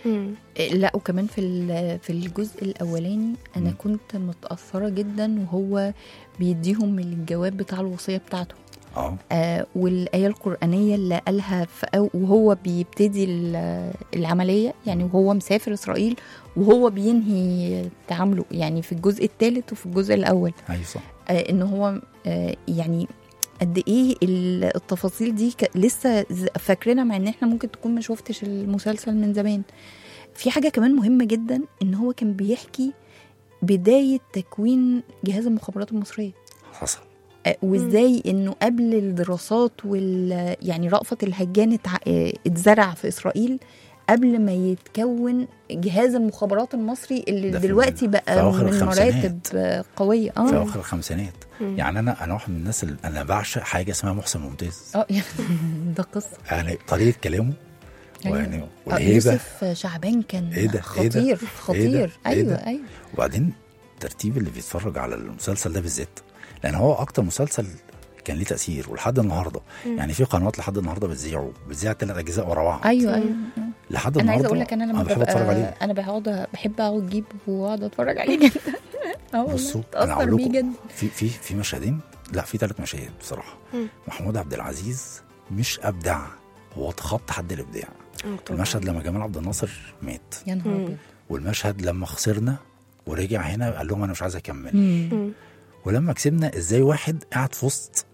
C: مم.
B: لا وكمان في ال- في الجزء الاولاني انا
D: مم.
B: كنت متاثره جدا وهو بيديهم الجواب بتاع الوصيه بتاعته
D: اه
B: آه والايه القرانيه اللي قالها في أو وهو بيبتدي ال- العمليه يعني وهو مسافر اسرائيل وهو بينهي تعامله يعني في الجزء الثالث وفي الجزء الاول
D: ايوه صح
B: آه ان هو آه يعني قد ايه ال- التفاصيل دي ك- لسه ز- فاكرينها مع ان احنا ممكن تكون ما شفتش المسلسل من زمان في حاجه كمان مهمه جدا ان هو كان بيحكي بدايه تكوين جهاز المخابرات المصريه
D: حصل
B: آه، وازاي انه قبل الدراسات وال يعني رأفت الهجان اتع- آه، اتزرع في اسرائيل قبل ما يتكون جهاز المخابرات المصري اللي
D: ده في
B: دلوقتي
D: ال-
B: بقى
D: في أواخر
B: من
D: الخمسينات.
B: مراتب آه، قويه
D: في
B: اه
D: اواخر الخمسينات يعني انا انا واحد من الناس اللي انا بعشق حاجه اسمها محسن ممتاز
B: اه يعني ده قصه
D: يعني طريقه كلامه
B: أيوة.
D: ويعني
B: آه،
D: والهيبه
B: يوسف شعبان كان
D: إيه ده؟ إيه ده؟
B: خطير
D: إيه
B: خطير
D: ده؟ إيه
B: ايوه
D: ده؟
B: ايوه
D: وبعدين الترتيب اللي بيتفرج على المسلسل ده بالذات لان هو اكتر مسلسل كان ليه تاثير ولحد النهارده
B: مم.
D: يعني في قنوات لحد النهارده بتذيعه بتذيع ثلاث اجزاء ورا بعض
B: ايوه ايوه
D: لحد
B: انا عايزه
D: النهارده
B: اقول لك انا لما
D: بحب
B: ببقى
D: اتفرج عليه
B: انا بقعد بحب اقعد اجيب واقعد اتفرج عليه جدا اه والله
D: بصوا انا
B: اتاثر
D: هقول
B: بيه
D: لكم
B: جدا
D: في في في مشهدين لا في ثلاث مشاهد بصراحه
C: مم.
D: محمود عبد العزيز مش ابدع هو تخطى حد الابداع
C: آه، طبعاً.
D: المشهد لما جمال عبد الناصر مات
B: يا نهار ابيض
D: والمشهد لما خسرنا ورجع هنا قال لهم انا مش عايز اكمل
B: مم.
D: ولما كسبنا ازاي واحد قاعد في وسط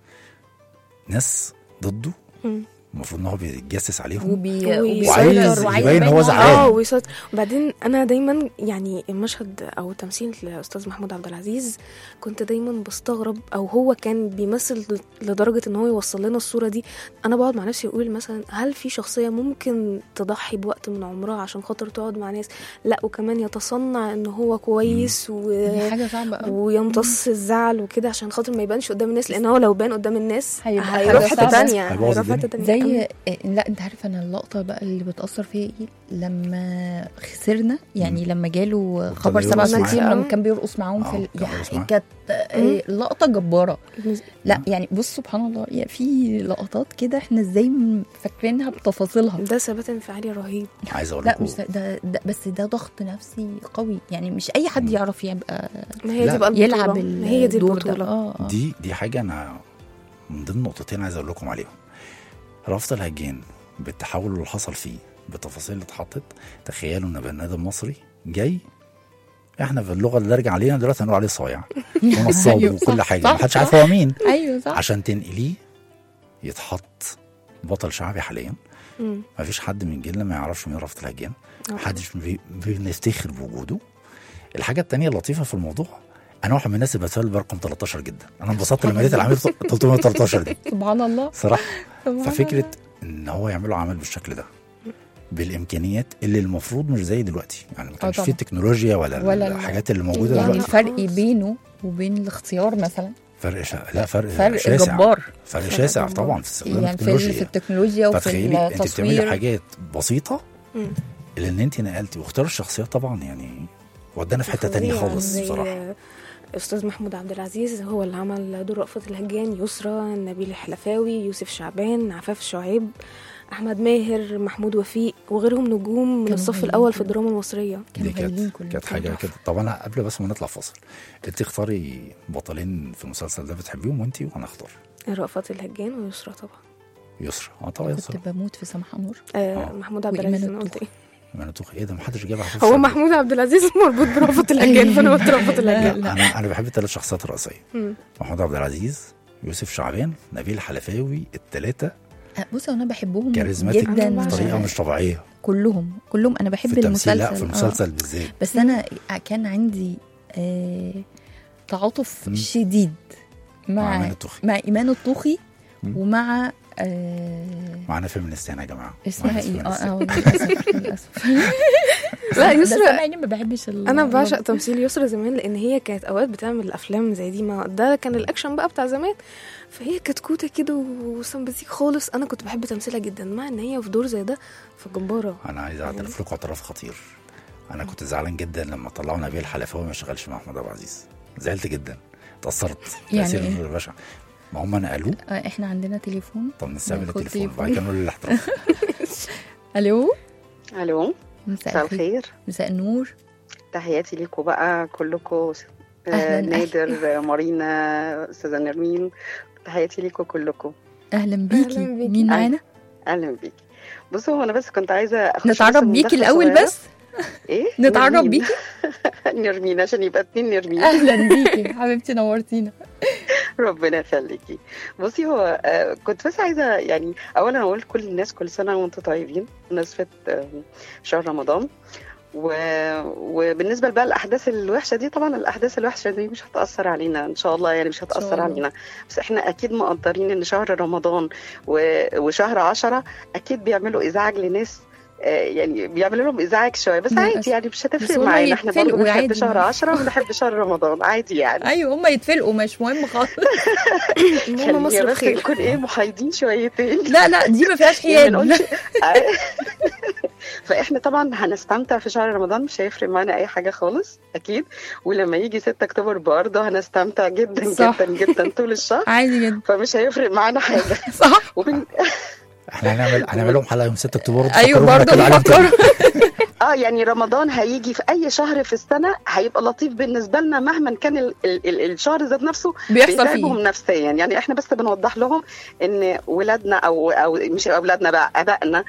D: ناس ضده
C: مم.
D: المفروض ان هو بيتجسس عليهم
B: وبي...
D: وعايز
B: وبيسيطر
D: يبين ان هو
C: اه
D: زعلان
C: ويسيطر وبعدين انا دايما يعني المشهد او تمثيل الاستاذ محمود عبد العزيز كنت دايما بستغرب او هو كان بيمثل لدرجه ان هو يوصل لنا الصوره دي انا بقعد مع نفسي اقول مثلا هل في شخصيه ممكن تضحي بوقت من عمرها عشان خاطر تقعد مع ناس لا وكمان يتصنع ان هو كويس و...
B: دي حاجه صعبه قوي
C: ويمتص الزعل وكده عشان خاطر ما يبانش قدام الناس لان هو لو بان قدام الناس
B: هيبقى
C: هيروح
B: حاجة
C: حته
B: صعبة.
C: تانية
D: هيبوظ
C: هيروح حته
D: الدنيا.
C: تانية
B: زي لا انت عارف انا اللقطه بقى اللي بتاثر فيا ايه لما خسرنا يعني لما جاله خبر
D: يرقص
B: 67
C: معاه.
B: لما كان بيرقص معاهم
D: آه،
B: في ال-
D: كان بيرقص
B: يعني
D: معاه.
B: كانت آه، لقطه جباره
C: مم.
B: لا يعني بص سبحان الله يعني في لقطات كده احنا ازاي م- فاكرينها بتفاصيلها
C: ده ثبات انفعالي رهيب
D: عايز اقول
B: لا
D: لكم
B: مش ده, ده, ده بس ده ضغط نفسي قوي يعني مش اي حد يعرف يبقى
C: ما هي
D: لا.
C: دي بقى البطولة
B: يلعب
C: ما هي دي
B: الدور ده
C: البطولة
B: اه آه.
D: دي دي حاجه انا من ضمن نقطتين عايز اقول لكم عليهم رفض الهجان بالتحول اللي حصل فيه بالتفاصيل اللي اتحطت تخيلوا ان بني ادم مصري جاي احنا في اللغه اللي نرجع علينا دلوقتي هنقول عليه صايع ونصاب
B: أيوة،
D: وكل
B: صح،
D: حاجه
B: صح،
D: محدش
B: صح.
D: عارف هو مين
B: ايوه صح
D: عشان تنقليه يتحط بطل شعبي حاليا
C: مم.
D: مفيش حد من جيلنا ما يعرفش مين رفض الهجان
C: آه.
D: محدش بي- بنفتخر بوجوده الحاجه التانية اللطيفه في الموضوع انا واحد من الناس اللي بتفائل برقم 13 جدا انا انبسطت لما لقيت العميل 313 دي
B: سبحان الله
D: صراحه
B: سبحان
D: ففكره ان هو يعملوا عمل بالشكل ده بالامكانيات اللي المفروض مش زي دلوقتي يعني ما كانش
B: طبعا.
D: فيه التكنولوجيا ولا,
B: ولا ال-
D: الحاجات اللي موجوده
B: يعني
D: دلوقتي
B: الفرق بينه وبين الاختيار مثلا
D: فرق شا... لا فرق,
B: فرق
D: شاسع
B: جبار
D: فرق
C: فرق
D: شاسع
C: جبار.
D: طبعا في استخدام
B: يعني في
D: التكنولوجيا
B: في التكنولوجيا وفي
D: فتخيلي انت بتعملي
B: التصوير
D: حاجات بسيطه
C: مم.
D: اللي ان انت نقلتي واختيار الشخصيات طبعا يعني ودانا في حته تانية
C: فظيع.
D: خالص
C: زي
D: بصراحه
C: استاذ محمود عبد العزيز هو اللي عمل دور رأفت الهجان يسرى نبيل الحلفاوي يوسف شعبان عفاف شعيب احمد ماهر محمود وفيق وغيرهم نجوم من
B: كانوا
C: الصف
B: هايلين
C: الاول في
B: كلهم.
C: الدراما المصريه
B: كانوا
D: دي
B: هايلين
D: كانت
B: كلهم
D: كانت حاجه كده طب انا قبل بس ما نطلع فاصل انت اختاري بطلين في المسلسل ده بتحبيهم وانت وانا اختار
C: رأفت الهجان ويسرى طبعا
D: يسرا اه طبعا يسرا
B: كنت بموت في سماحه نور
C: آه
D: آه.
C: محمود عبد
B: وإيمان
C: العزيز انا قلت
B: الطوخي.
C: ايه
D: ما انا توخ ايه ده ما حدش جابها
C: هو محمود عبد العزيز مربوط برأفت الهجان فانا قلت رأفت الهجان
D: انا انا بحب الثلاث شخصيات الرئيسيه
C: مم.
D: محمود عبد العزيز يوسف شعبان نبيل حلفاوي الثلاثه
B: آه، بص انا بحبهم
D: كاريزماتيك
B: جدا
D: بطريقه مش طبيعيه
B: كلهم كلهم انا بحب
D: في التمثيل
B: المسلسل
D: لا في
B: آه.
D: المسلسل بالذات
B: بس انا كان عندي آه تعاطف
D: مم.
B: شديد
D: مع
B: مع
D: ايمان الطوخي
B: مع ايمان الطوخي
D: مم.
B: ومع آه
D: معانا فيمنست هنا يا جماعه
B: اسمها
D: معانا
B: ايه؟ اه
D: feminist.
B: اه للاسف للاسف
C: لا
B: بس
C: يسرى
B: انا يعني ما بحبش ال-
C: انا بعشق تمثيل يسرى زمان لان هي كانت اوقات بتعمل افلام زي دي ما ده كان الاكشن بقى بتاع زمان فهي كتكوته كده وسمباتيك خالص انا كنت بحب تمثيلها جدا مع ان هي في دور زي ده فجباره
D: انا عايز اعترف لكم اعتراف خطير انا كنت زعلان جدا لما طلعوا نبيل حلفاوي ما شغلش مع احمد عبد العزيز زعلت جدا اتاثرت
B: يعني
D: تاثير
B: إيه؟
D: بشع ما هم نقلوه
B: آه، احنا عندنا تليفون
D: طب نستقبل
B: ناخد
D: التليفون
B: تليفون.
D: بعد كده نقول الاحتراف
B: الو
M: الو
B: مساء الخير مساء النور
M: تحياتي ليكم بقى كلكم
B: أهلاً،
M: آه، نادر آه، مارينا استاذه نرمين تحياتي ليكم كلكم
B: اهلا بيكي مين معانا
M: اهلا بيكي بصوا هو انا بس كنت عايزه اخش بس
B: نتعرف
M: من
B: بيكي
M: دخلة
B: الاول
M: صغيرة.
B: بس
M: ايه
B: نتعرف
M: نرمين.
B: بيكي
M: نرمين عشان يبقى اتنين نرمين
B: اهلا بيكي حبيبتي نورتينا
M: ربنا يخليكي بصي هو آه، كنت بس عايزه يعني اولا اقول كل الناس كل سنه وانتم طيبين بمناسبه آه، شهر رمضان و... وبالنسبه بقى الاحداث الوحشه دي طبعا الاحداث الوحشه دي مش هتاثر علينا ان شاء الله يعني مش هتاثر
B: الله.
M: علينا بس احنا اكيد مقدرين ان شهر رمضان و... وشهر عشرة اكيد بيعملوا ازعاج لناس آه، يعني بيعملوا لهم ازعاج شويه بس
B: للأسف.
M: عادي يعني مش
B: بس
M: هتفرق
B: هما
M: معانا احنا برضه
B: يتفلقوا
M: بنحب
B: عادي.
M: شهر عشرة وبنحب شهر رمضان عادي يعني
B: ايوه هم يتفلقوا مش مهم خالص
M: خلينا
C: مصر
M: بس
C: بخير.
M: نكون ايه محايدين شويتين
B: لا لا دي ما فيهاش
M: يعني
B: حياد
M: ما نقولش فاحنا طبعا هنستمتع في شهر رمضان مش هيفرق معانا اي حاجه خالص اكيد ولما يجي 6 اكتوبر برضه هنستمتع جدا
B: صح.
M: جدا جدا طول الشهر
B: عادي جدا
M: فمش هيفرق معانا حاجه
B: صح
M: وبن...
D: احنا هنعمل هنعمل لهم حلقه يوم 6 اكتوبر
B: ايوه
D: تفكرونا
B: برضه
D: كده عليهم تاني.
B: بفكر
M: اه يعني رمضان هيجي في اي شهر في السنه هيبقى لطيف بالنسبه لنا مهما كان ال ال ال الشهر ذات نفسه
B: بيحصل
M: بيتعبهم
B: فيه
M: نفسيا يعني احنا بس بنوضح لهم ان ولادنا او او مش اولادنا بقى ابائنا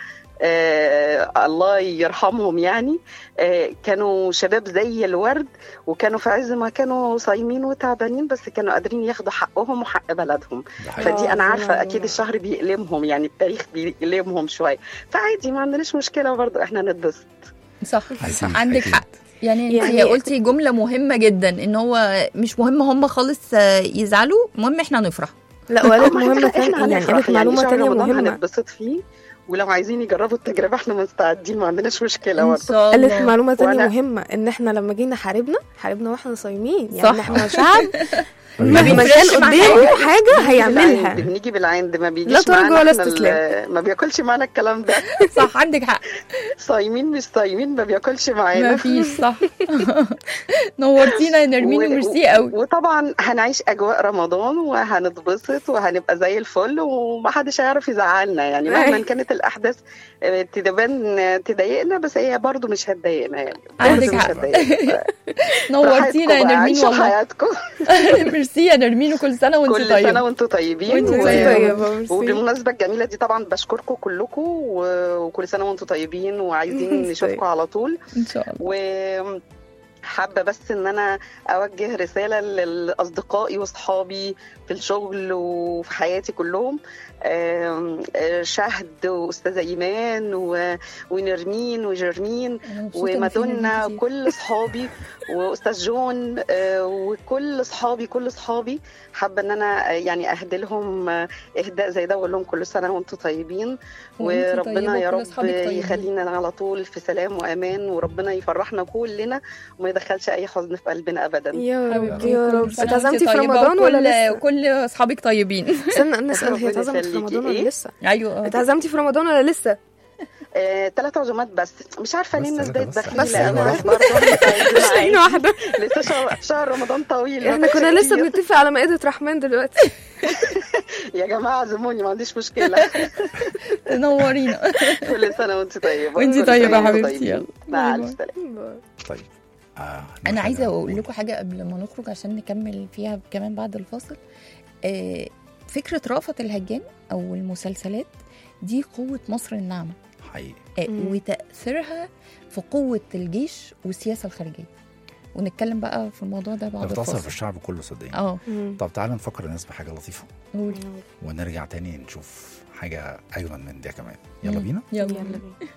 M: آه الله يرحمهم يعني آه كانوا شباب زي الورد وكانوا في عز ما كانوا صايمين وتعبانين بس كانوا قادرين ياخدوا حقهم وحق بلدهم فدي انا عارفه اكيد الشهر بيألمهم يعني التاريخ بيألمهم شويه فعادي ما عندناش مشكله برضه احنا نتبسط
B: صح
D: أكيد،
B: عندك
D: أكيد.
B: حق يعني انت
C: يعني-
B: قلتي جمله مهمه جدا ان هو مش مهم هم خالص آه، يزعلوا المهم احنا نفرح
C: لا وقالت
M: ما إحنا-
C: مهمة
M: إحنا
C: تانية يعني
M: هنفرح
C: قالت معلومة
M: شهر
C: تانية
M: رمضان
C: مهمة
M: هنتبسط فيه ولو عايزين يجربوا التجربه احنا مستعدين ما عندناش مشكله
B: ان
M: برضه
B: شاء
C: قالت
B: الله
C: معلومة تانية
M: وأنا-
C: مهمة ان احنا لما جينا حاربنا حاربنا واحنا صايمين
B: صح.
C: يعني احنا شعب
B: ما
C: لما كان
B: بيفرقش معاه
C: قدامه حاجة
M: بنيجي
C: هيعملها
M: بالعند بنيجي بالعند ما بيجيش
C: لا ترجع
M: معانا
C: ولا
M: إحنا ال-
C: استسلام.
M: ما بياكلش معانا الكلام ده
B: صح عندك حق
M: صايمين مش صايمين ما بياكلش معانا
B: ما فيش صح نورتينا يا نرمين
M: و-
B: وميرسي قوي
M: وطبعا هنعيش اجواء رمضان وهنتبسط وهنبقى زي الفل ومحدش هيعرف يزعلنا يعني مهما
C: أي.
M: كانت الاحداث آه، تبان آه، تضايقنا بس هي برضو مش هتضايقنا يعني
B: عندك
M: برضو مش
B: حق.
M: هتضايقنا
B: نورتينا يا
M: براحتكم بقى،
B: نرمين
M: عيشوا
B: والله
M: حياتكم
B: ميرسي يا نرمين وكل سنه وانت
M: كل سنه
B: طيبه
M: وانتم طيبين
B: وانتم
M: و-
B: طيبة.
C: طيبة ميرسي.
M: وبالمناسبه الجميله دي طبعا بشكركم كلكم و- وكل سنه وانتم طيبين وعايزين نشوفكم على طول
B: ان شاء الله
M: و حابة بس إن أنا أوجه رسالة لأصدقائي وأصحابي في الشغل وفي حياتي كلهم آم، آه، شهد وأستاذة إيمان و- ونرمين وجرمين
B: أنا مبسوطة إن في
M: ومادونا
B: نرمين كتير.
M: وكل أصحابي وأستاذ جون آه، وكل أصحابي كل أصحابي حابة إن أنا آه، يعني أهدي لهم آه، إهداء زي ده وأقول لهم كل سنة وأنتم طيبين
B: وأنتي
M: وربنا
B: طيبة
M: يا
B: وكل
M: رب
B: أصحابك طيبين.
M: يخلينا على طول في سلام وامان وربنا يفرحنا كلنا وما يدخلش اي حزن في قلبنا ابدا
C: يا رب
B: حبيبتي،
C: يا
B: كل
C: رب
B: سنة
C: اتعزمتي
B: وانتي
C: في
B: طيبة
C: رمضان ولا
B: وكل-
C: لسه؟
B: وكل اصحابك طيبين
C: استنى نسأل هي
M: ربنا
C: اتعزمت في
M: يخليكي.
C: رمضان ولا
M: إيه؟
C: لسه؟
B: ايوه آه.
C: اتعزمتي في رمضان ولا لسه؟
M: ثلاث عزومات بس مش عارفه ليه
D: بس
M: الناس
D: ثلاثة
M: بقت
D: بس.
M: دخيله
C: بس
M: أوي.
C: إحنا
M: بس برضه إحنا طيبين
C: مش لاقيين
M: عادي.
C: واحدة
M: لسه شهر, شهر رمضان طويل
C: احنا
M: ما
C: كنا
M: فيش
C: لسه
M: كتير.
C: بنتفق على مائدة رحمن دلوقتي
M: يا جماعه عزموني ما عنديش مشكله
B: نورينا
M: كل سنه وانت طيبه
B: وانتي
M: كل
B: طيبة
M: سنة
B: يا
M: وانتم
B: حبيبتي،
M: طيبين.
B: يلا.
M: مع
B: باي
M: الف سلامه
D: طيب آه
B: انا
D: محتاجة
B: عايزه اقول
D: أقول.
B: لكم حاجه قبل ما نخرج عشان نكمل فيها كمان بعد الفاصل آه، فكره رأفت الهجان او المسلسلات دي قوه مصر الناعمه
D: حقيقي
B: آه،
C: مم.
B: وتاثيرها في قوه الجيش والسياسه الخارجيه ونتكلم بقى في الموضوع ده بعد
D: بتأثر في
B: الفاصل
D: الشعب كله صدقني
B: اه
D: طب تعالى نفكر الناس بحاجه لطيفه
B: قولي
D: ونرجع تاني نشوف حاجه اجمل من ده كمان يلا
B: مم.
D: بينا
B: يلا
C: يلا بينا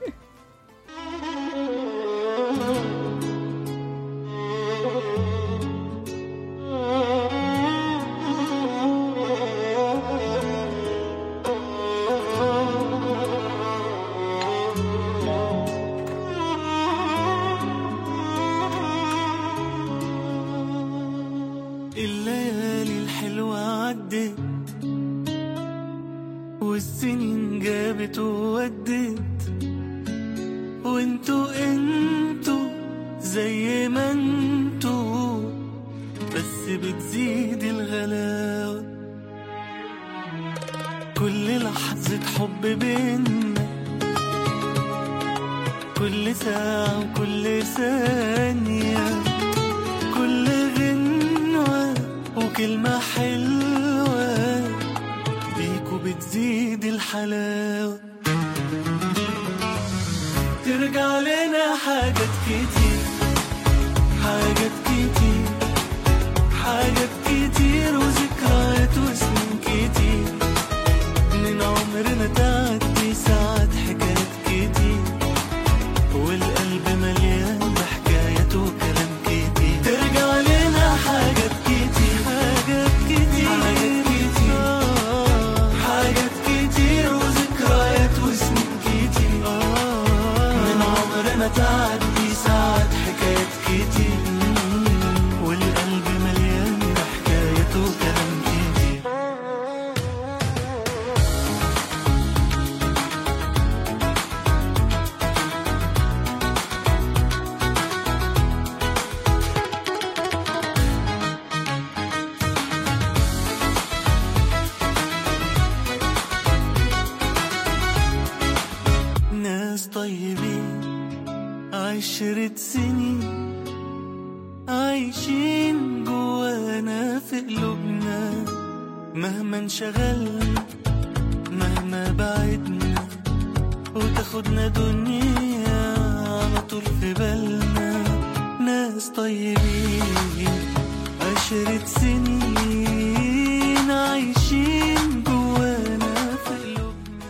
G: الليالي الحلوة عدت والسنين جابت وودت وانتوا انتوا زي ما انتوا بس بتزيد الغلاوة كل لحظة حب بينا كل ساعة وكل ثانية كل غنوة وكلمة حلوة بيكو بتزيد الحلاوة ترجع لنا حاجات كتير حاجات كتير حاجات كتير وذكريات وسنين كتير من عمرنا تعدي ساعات حكايات كتير والقلب مليان بحكايات وكلام كتير ترجع لنا حاجات كتير حاجات كتير حاجات كتير آه، حاجات كتير وذكريات وسنين كتير آه، من عمرنا تعدي ساعات حكايات كتير والقلب مليان بحكايات وكلام كتير ناس طيبين عشرة سنين عايشين جوانا في قلوبنا مهما انشغلنا مهما بعدنا وتاخدنا دنيا على طول في بالنا ناس طيبين عشرة سنين عايشين جوانا في قلوبنا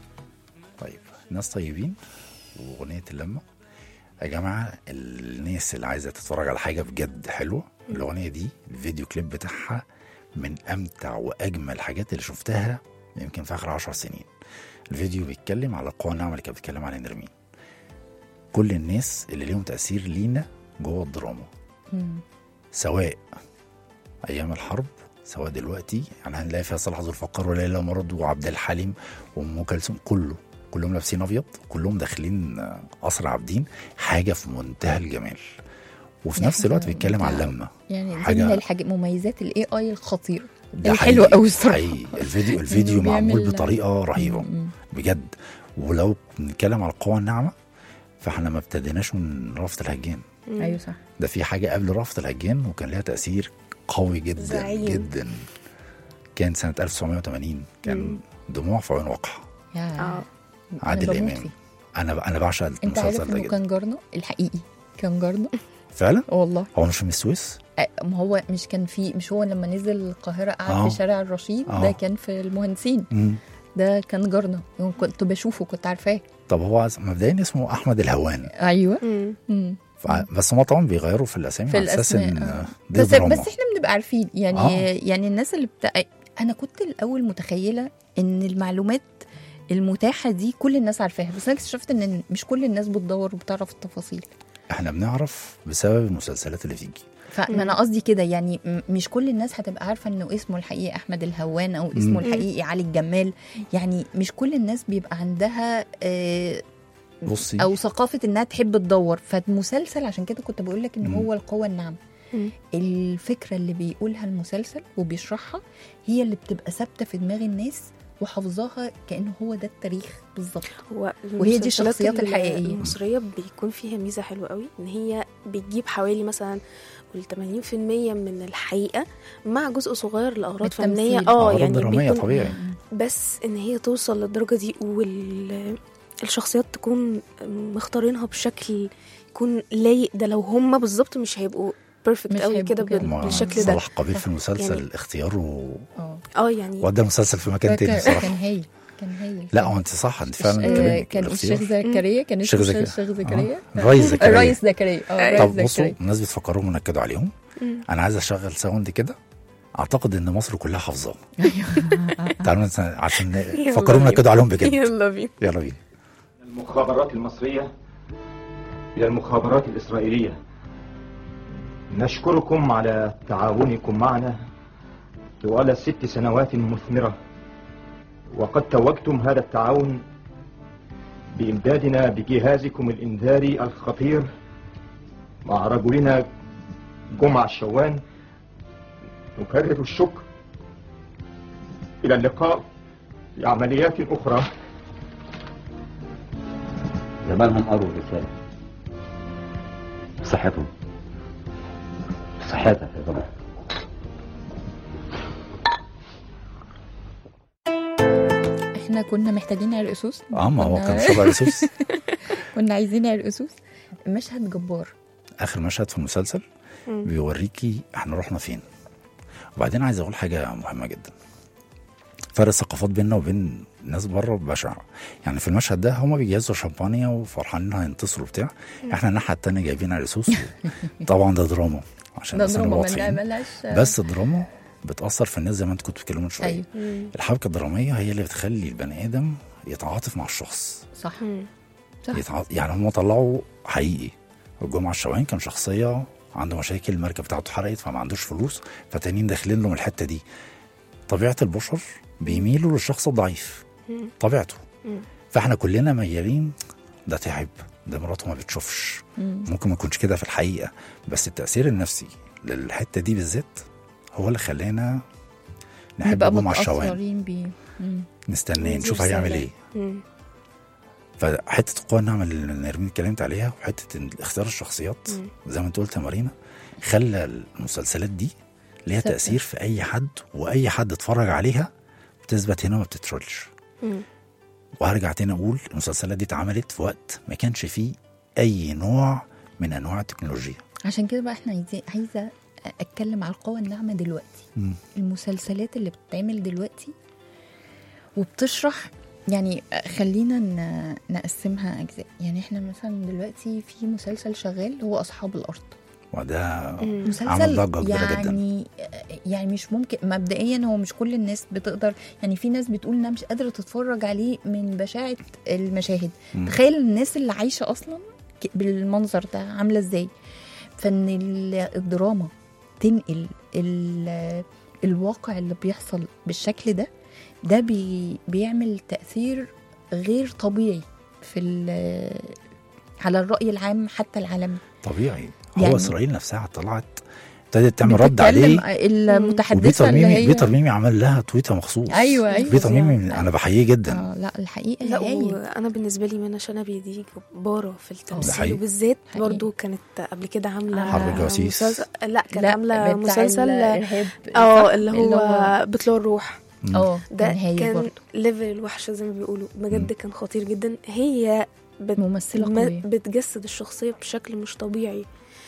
D: طيب ناس طيبين واغنيه اللمه يا جماعه الناس اللي عايزه تتفرج على حاجه بجد حلوه الاغنيه دي الفيديو كليب بتاعها من امتع واجمل الحاجات اللي شفتها يمكن في اخر عشر سنين الفيديو بيتكلم على قوى النعمه اللي كانت بتتكلم عليها نرمين كل الناس اللي ليهم تاثير لينا جوه الدراما
B: مم.
D: سواء ايام الحرب سواء دلوقتي يعني هنلاقي فيها صلاح ذو الفقار وليلى مراد وعبد الحليم وام كلثوم كله كلهم لابسين ابيض كلهم داخلين آه، قصر عابدين حاجه في منتهى الجمال وفي
B: دي
D: نفس الوقت
B: حاجة
D: بيتكلم على
B: ممتعة.
D: اللمه
B: يعني دي
D: حاجة-
B: من الحاجات مميزات الاي اي الخطير
D: ده
B: الحلوة
D: حقيقي-
B: قوي الصراحه
D: حقيقي. الفيديو الفيديو
B: إنه
D: معمول
B: بيعمل-
D: بطريقه رهيبه
B: مم.
D: بجد ولو بنتكلم على القوى الناعمه فاحنا ما ابتديناش من رفض الهجان
B: ايوه صح
D: ده في حاجه قبل رفض الهجان وكان لها تاثير قوي جدا
C: زعيم.
D: جدا كان سنه 1980 كان
C: مم.
D: دموع في عيون وقع
B: يا
C: اه
D: عادل
B: بموت
D: امام
B: فيه.
D: انا انا بعشق
B: انت عارف
D: المسلسل ده
B: انه
D: جدا
B: كان جارنا الحقيقي كان جارنا
D: فعلا
B: والله
D: هو مش من السويس
B: أ- ما هو مش كان في مش هو لما نزل القاهره قعد
D: آه.
B: في شارع الرشيد
D: آه.
B: ده كان في المهندسين
D: مم.
B: ده كان جارنا يعني كنت بشوفه كنت عارفاه
D: طب هو مبدئيا اسمه احمد الهوان
B: ايوه
C: مم.
B: مم.
D: فع- بس هم طبعا بيغيروا في الاسامي
B: في
D: على اساس
B: الأسماء،
D: ان
B: آه.
D: دي
B: بس
D: دراما
B: بس احنا بنبقى عارفين يعني
D: آه.
B: يعني الناس اللي بتا... انا كنت الاول متخيله ان المعلومات المتاحه دي كل الناس عارفاها بس انا اكتشفت ان مش كل الناس بتدور وبتعرف التفاصيل
D: احنا بنعرف بسبب المسلسلات اللي بتيجي
B: فما انا قصدي كده يعني م- مش كل الناس هتبقى عارفه انه اسمه الحقيقي احمد الهوان او اسمه
D: مم.
B: الحقيقي علي الجمال يعني مش كل الناس بيبقى عندها آه،
D: بصي
B: او ثقافه انها تحب تدور فالمسلسل عشان كده كنت بقول لك ان
D: مم.
B: هو القوه الناعمه
C: مم.
B: الفكره اللي بيقولها المسلسل وبيشرحها هي اللي بتبقى ثابته في دماغ الناس وحافظاها كانه هو ده التاريخ بالظبط
C: هو
B: وهي دي
C: المسلسلات
B: الشخصيات
C: ال-
B: الحقيقية.
C: المصرية بيكون فيها ميزة حلوة قوي ان هي بتجيب حوالي مثلا قول 80% من الحقيقة مع جزء صغير لأغراض
B: التمثيل.
C: فنية اه
D: أغراض
C: يعني
D: درامية
C: بيكون
D: طبيعي
C: بس ان هي توصل للدرجة دي وال الشخصيات تكون مختارينها بشكل يكون لايق ده لو هم بالظبط مش هيبقوا بيرفكت
B: مش
C: قوي
B: هيبقوا
C: كده
B: كده.
C: بال-
D: ما
C: بالشكل ده
D: صلاح قبيل في المسلسل
C: يعني-
D: اختياره
B: اه
C: اه يعني
D: ودى المسلسل في مكان تاني
B: كان
D: بصراحه
B: كان هايل كان هايل
D: لا هو انت صح انت فعلا
B: آه،
D: كلامك
B: كان
D: الاختيار.
B: الشيخ زكريا كان
D: الشيخ
B: اسمه
D: زكريا.
B: الشيخ زكريا
D: آه. الريس زكريا.
B: الريس زكريا اه الريس
D: طب بصوا
B: زكريا
D: الناس بتفكرهم ونكدوا عليهم
C: مم.
D: انا عايز اشغل ساوند كده اعتقد ان مصر كلها حافظاه تعالوا نس- عشان
C: يلا
D: فكروا
C: بينا.
D: نكدوا عليهم بجد
C: يلا بينا
D: يلا بينا
N: المخابرات المصرية إلى المخابرات الإسرائيلية نشكركم على تعاونكم معنا طوال ست سنوات مثمرة وقد توجتم هذا التعاون بإمدادنا بجهازكم الإنذاري الخطير مع رجلنا جمع الشوان نكرر الشكر إلى اللقاء في عمليات أخرى
O: زمانهم قروا الرسالة صحتهم صحتك يا طبعا
B: احنا كنا محتاجين عرق سوس
D: اه ما هو
B: كنا-
D: كان شبه ريسوس
B: كنا عايزين عرق سوس مشهد جبار
D: اخر مشهد في المسلسل
B: مم.
D: بيوريكي احنا رحنا فين وبعدين عايز اقول حاجه مهمه جدا فرق الثقافات بيننا وبين الناس بره بشع يعني في المشهد ده هما بيجهزوا شمبانيا وفرحانين هينتصروا بتاع احنا الناحيه التانيه جايبين عرسوس طبعا ده دراما عشان
B: ده
D: الناس نبقى
B: دراما
D: واضحين.
B: ملها- ملهاش
D: بس الدراما بتاثر في الناس زي ما انت كنت بتتكلموا من شويه
B: ايوه
D: الحبكه الدراميه هي اللي بتخلي البني ادم يتعاطف مع الشخص
B: صح صح
D: يتعاطف يعني هم طلعوا حقيقي الجمعه الشوان كان شخصيه عنده مشاكل المركب بتاعته اتحرقت فما عندوش فلوس فتانيين داخلين له من الحته دي طبيعه البشر بيميلوا للشخص الضعيف طبيعته فاحنا كلنا ميالين ده تعب ده مراته ما بتشوفش
B: مم.
D: ممكن ما يكونش كده في الحقيقه بس التاثير النفسي للحته دي بالذات هو اللي خلانا نحب
B: نبقى
D: جمعه الشوان
B: متأثرين بيه مم.
D: نستناه نشوف هيعمل ايه
C: مم.
D: فحته القوه الناعمه اللي نرمين اتكلمت عليها وحته إن اختيار الشخصيات
C: مم.
D: زي ما انت قلت يا مارينا خلى المسلسلات دي ليها
B: ثابتة.
D: تاثير في اي حد واي حد اتفرج عليها بتثبت هنا ما بتتشالش
C: مم.
D: وهرجع تاني اقول المسلسلات دي اتعملت في وقت ما كانش فيه اي نوع من انواع التكنولوجيا
B: عشان كده بقى احنا عايزين عايزه اتكلم على القوى الناعمه دلوقتي
D: مم.
B: المسلسلات اللي بتتعمل دلوقتي وبتشرح يعني خلينا ن- نقسمها اجزاء يعني احنا مثلا دلوقتي في مسلسل شغال هو اصحاب الارض
D: وده عمل
B: مسلسل
D: ضجه كبيره جدا
B: يعني يعني مش ممكن مبدئيا هو مش كل الناس بتقدر يعني في ناس بتقول انها مش قادره تتفرج عليه من بشاعه المشاهد
P: مم.
B: تخيل الناس اللي عايشه اصلا ك- بالمنظر ده عامله ازاي فان ال- الدراما تنقل ال- الواقع اللي بيحصل بالشكل ده ده بي بيعمل تاثير غير طبيعي في ال- على الراي العام حتى العالمي
D: طبيعي هو
B: يعني-
D: اسرائيل نفسها طلعت ابتدت تعمل رد
B: بتتكلم
D: عليه
B: المتحدثه
D: وبيتر
B: اللي
D: ميمي
B: هي
D: بيتر ميمي عمل لها تويته مخصوص
B: أيوة، أيوة.
D: بيتر ميمي انا بحييه جدا
B: اه لا الحقيقه
C: لا
B: هايل.
C: وانا بالنسبه لي منى شلبي دي جباره في
D: ده
C: التمثيل
D: حقيقي.
C: وبالذات برضو كانت قبل كده عامله
D: حرب الجواسيس.
C: مسلسل لا كانت
B: لا،
C: عامله
B: بتاع
C: مسلسل
B: الإرهاب،
C: اه
B: صح؟
C: اللي
B: اللي
C: هو
B: هو-
C: بطلوع الروح
B: اه
C: ده
B: كان هايل
C: كان
B: برضه
C: ليفل الوحشه زي ما بيقولوا بجد كان خطير جدا هي بت
B: ممثله
C: ما-
B: قويه
C: بتجسد الشخصيه بشكل مش طبيعي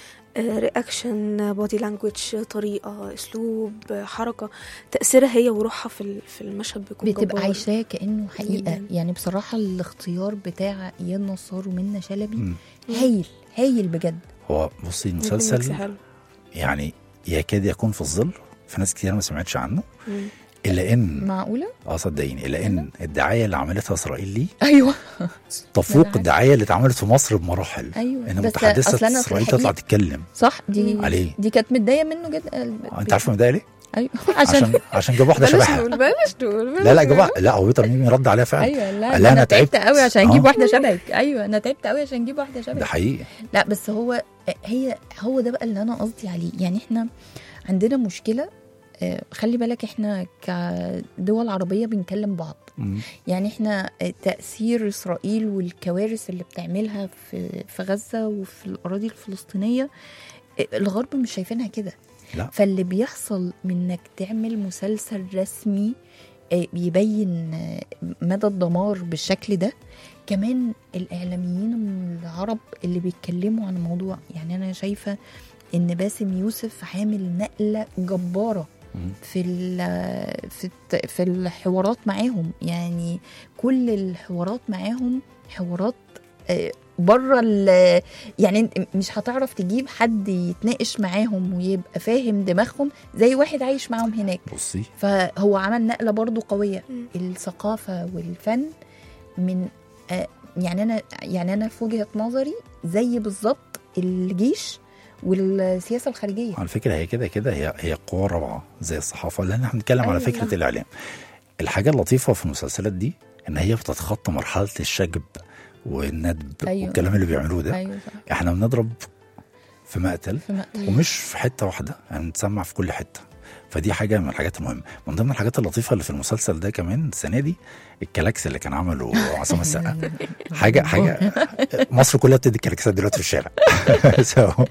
C: رياكشن بودي لانجوج طريقه اسلوب آه، حركه تاثيرها هي وروحها في ال- في المشهد بيكون
B: بتبقى
C: جبار.
B: عايشاه كانه حقيقه
C: جداً.
B: يعني بصراحه الاختيار بتاع اياد نصار ومنى شلبي
D: مم.
B: هايل هايل بجد
D: هو بصي
C: ميكس
D: المسلسل
C: حلو.
D: يعني يكاد يكون في الظل في ناس كتير ما سمعتش عنه
C: مم.
D: الا ان
B: معقوله
D: اه صدقيني الا ان الدعايه اللي عملتها اسرائيل ليه
B: ايوه
D: تفوق الدعايه اللي اتعملت في مصر بمراحل
B: ايوه
D: ان
B: بس
D: متحدثه
B: أصل أنا في
D: اسرائيل تطلع
B: الحقيقة-
D: تتكلم
B: صح دي
D: عليه.
B: دي كانت متضايقه منه جدا
D: آه، انت عارفه متضايق ليه؟
B: ايوه
D: عشان عشان جاب واحده
C: بلاش
D: شبهها
C: نقول بلاش نقول
D: لا لا جاب لا هو بيتر ميمي رد عليها فعلا
B: ايوه لا,
D: قال
B: لا
D: لها
B: انا تعبت قوي عشان
D: آه،
B: اجيب واحده شبهك ايوه انا تعبت قوي عشان اجيب واحده شبهك
D: ده حقيقي
B: لا بس هو هي هو ده بقى اللي انا قصدي عليه يعني احنا عندنا مشكله آه، خلي بالك احنا كدول عربيه بنكلم بعض
D: مم.
B: يعني احنا آه، تاثير اسرائيل والكوارث اللي بتعملها في في غزه وفي الاراضي الفلسطينيه آه، الغرب مش شايفينها كده
D: لا.
B: فاللي بيحصل من انك تعمل مسلسل رسمي آه، بيبين آه، مدى الدمار بالشكل ده كمان الاعلاميين العرب اللي بيتكلموا عن الموضوع يعني انا شايفه ان باسم يوسف عامل نقله جباره في ال- في الت- في الحوارات معاهم يعني كل الحوارات معاهم حوارات آه، بره ال- يعني انت مش هتعرف تجيب حد يتناقش معاهم ويبقى فاهم دماغهم زي واحد عايش معاهم هناك
D: بصي
B: فهو عمل نقله برضو قويه الثقافه والفن من آه، يعني انا يعني انا في وجهه نظري زي بالظبط الجيش والسياسه الخارجيه
D: على فكره هي كده كده هي هي قوه رابعه زي الصحافه لان احنا بنتكلم على
B: أيوة.
D: فكره الاعلام الحاجه اللطيفه في المسلسلات دي ان هي بتتخطى مرحله الشجب والندب
B: أيوة.
D: والكلام اللي بيعملوه ده
B: ايوه صح
D: احنا بنضرب في مقتل
B: في مقتل.
D: ومش في حته واحده يعني بنتسمع في كل حته فدي حاجه من الحاجات المهمه من ضمن الحاجات اللطيفه اللي في المسلسل ده كمان السنه دي الكلاكس اللي كان عمله عصام السقا حاجه حاجه مصر كلها بتدي الكلاكسات دلوقتي في الشارع So-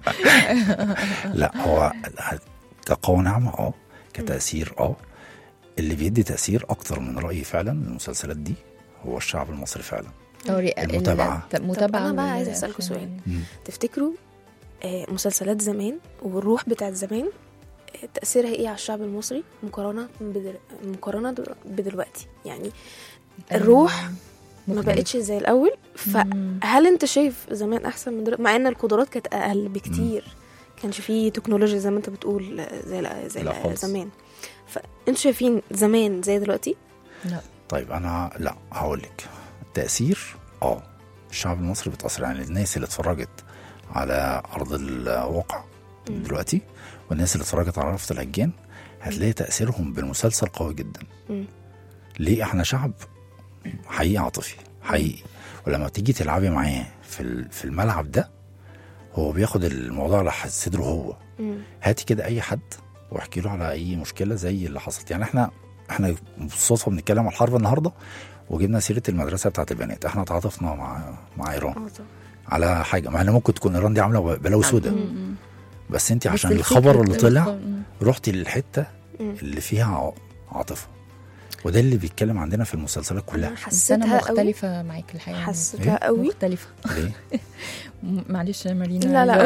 D: لا هو كقوة ناعمة اه كتأثير اه اللي بيدي تأثير أكتر من رأيي فعلا المسلسلات دي هو الشعب المصري فعلا المتابعة.
B: الت- متابعة
C: طب انا بقى
B: من
C: عايزه اسالكم
B: الأفلام.
C: سؤال
D: مم.
C: تفتكروا آه، مسلسلات زمان والروح بتاعت زمان آه، تاثيرها ايه على الشعب المصري مقارنه بدل... مقارنه دل- بدلوقتي يعني الروح ما
B: مختلف.
C: بقتش زي الاول فهل انت شايف زمان احسن من دلوقتي مع ان القدرات كانت اقل بكتير كانش فيه تكنولوجيا زي ما انت بتقول آه، زي لا- زي
D: لا
C: لا
D: خالص.
C: زمان فانتوا شايفين زمان زي دلوقتي
B: لا
D: طيب أنا لا هقول لك التأثير اه الشعب المصري بيتأثر يعني الناس اللي اتفرجت على أرض الواقع دلوقتي والناس اللي اتفرجت على رأفت الهجان هتلاقي تأثيرهم بالمسلسل قوي جدا
C: مم.
D: ليه احنا شعب حقيقي عاطفي حقيقي ولما تيجي تلعبي معاه في ال- في الملعب ده هو بياخد الموضوع على صدره هو
C: مم.
D: هاتي كده اي حد واحكي له على اي مشكله زي اللي حصلت يعني احنا احنا بالصدفه بنتكلم على الحرب النهارده وجبنا سيره المدرسه بتاعت البنات احنا تعاطفنا مع مع ايران
C: اه طبعا
D: على حاجه مع ان ممكن تكون ايران دي عامله بلاوي سودا
B: مم.
D: بس انت
B: بس
D: عشان
B: الفكرة
D: الخبر اللي
B: بتاعت-
D: طلع
B: مم.
D: رحتي للحته
C: مم.
D: اللي فيها ع- عاطفه وده اللي بيتكلم عندنا في المسلسلات كلها
B: بس انا
C: حسيتها قوي
B: مختلفة معاك الحقيقة
C: حسيتها قوي
B: مختلفة
D: ليه؟
B: م- معلش يا مارينا
C: لا، لا.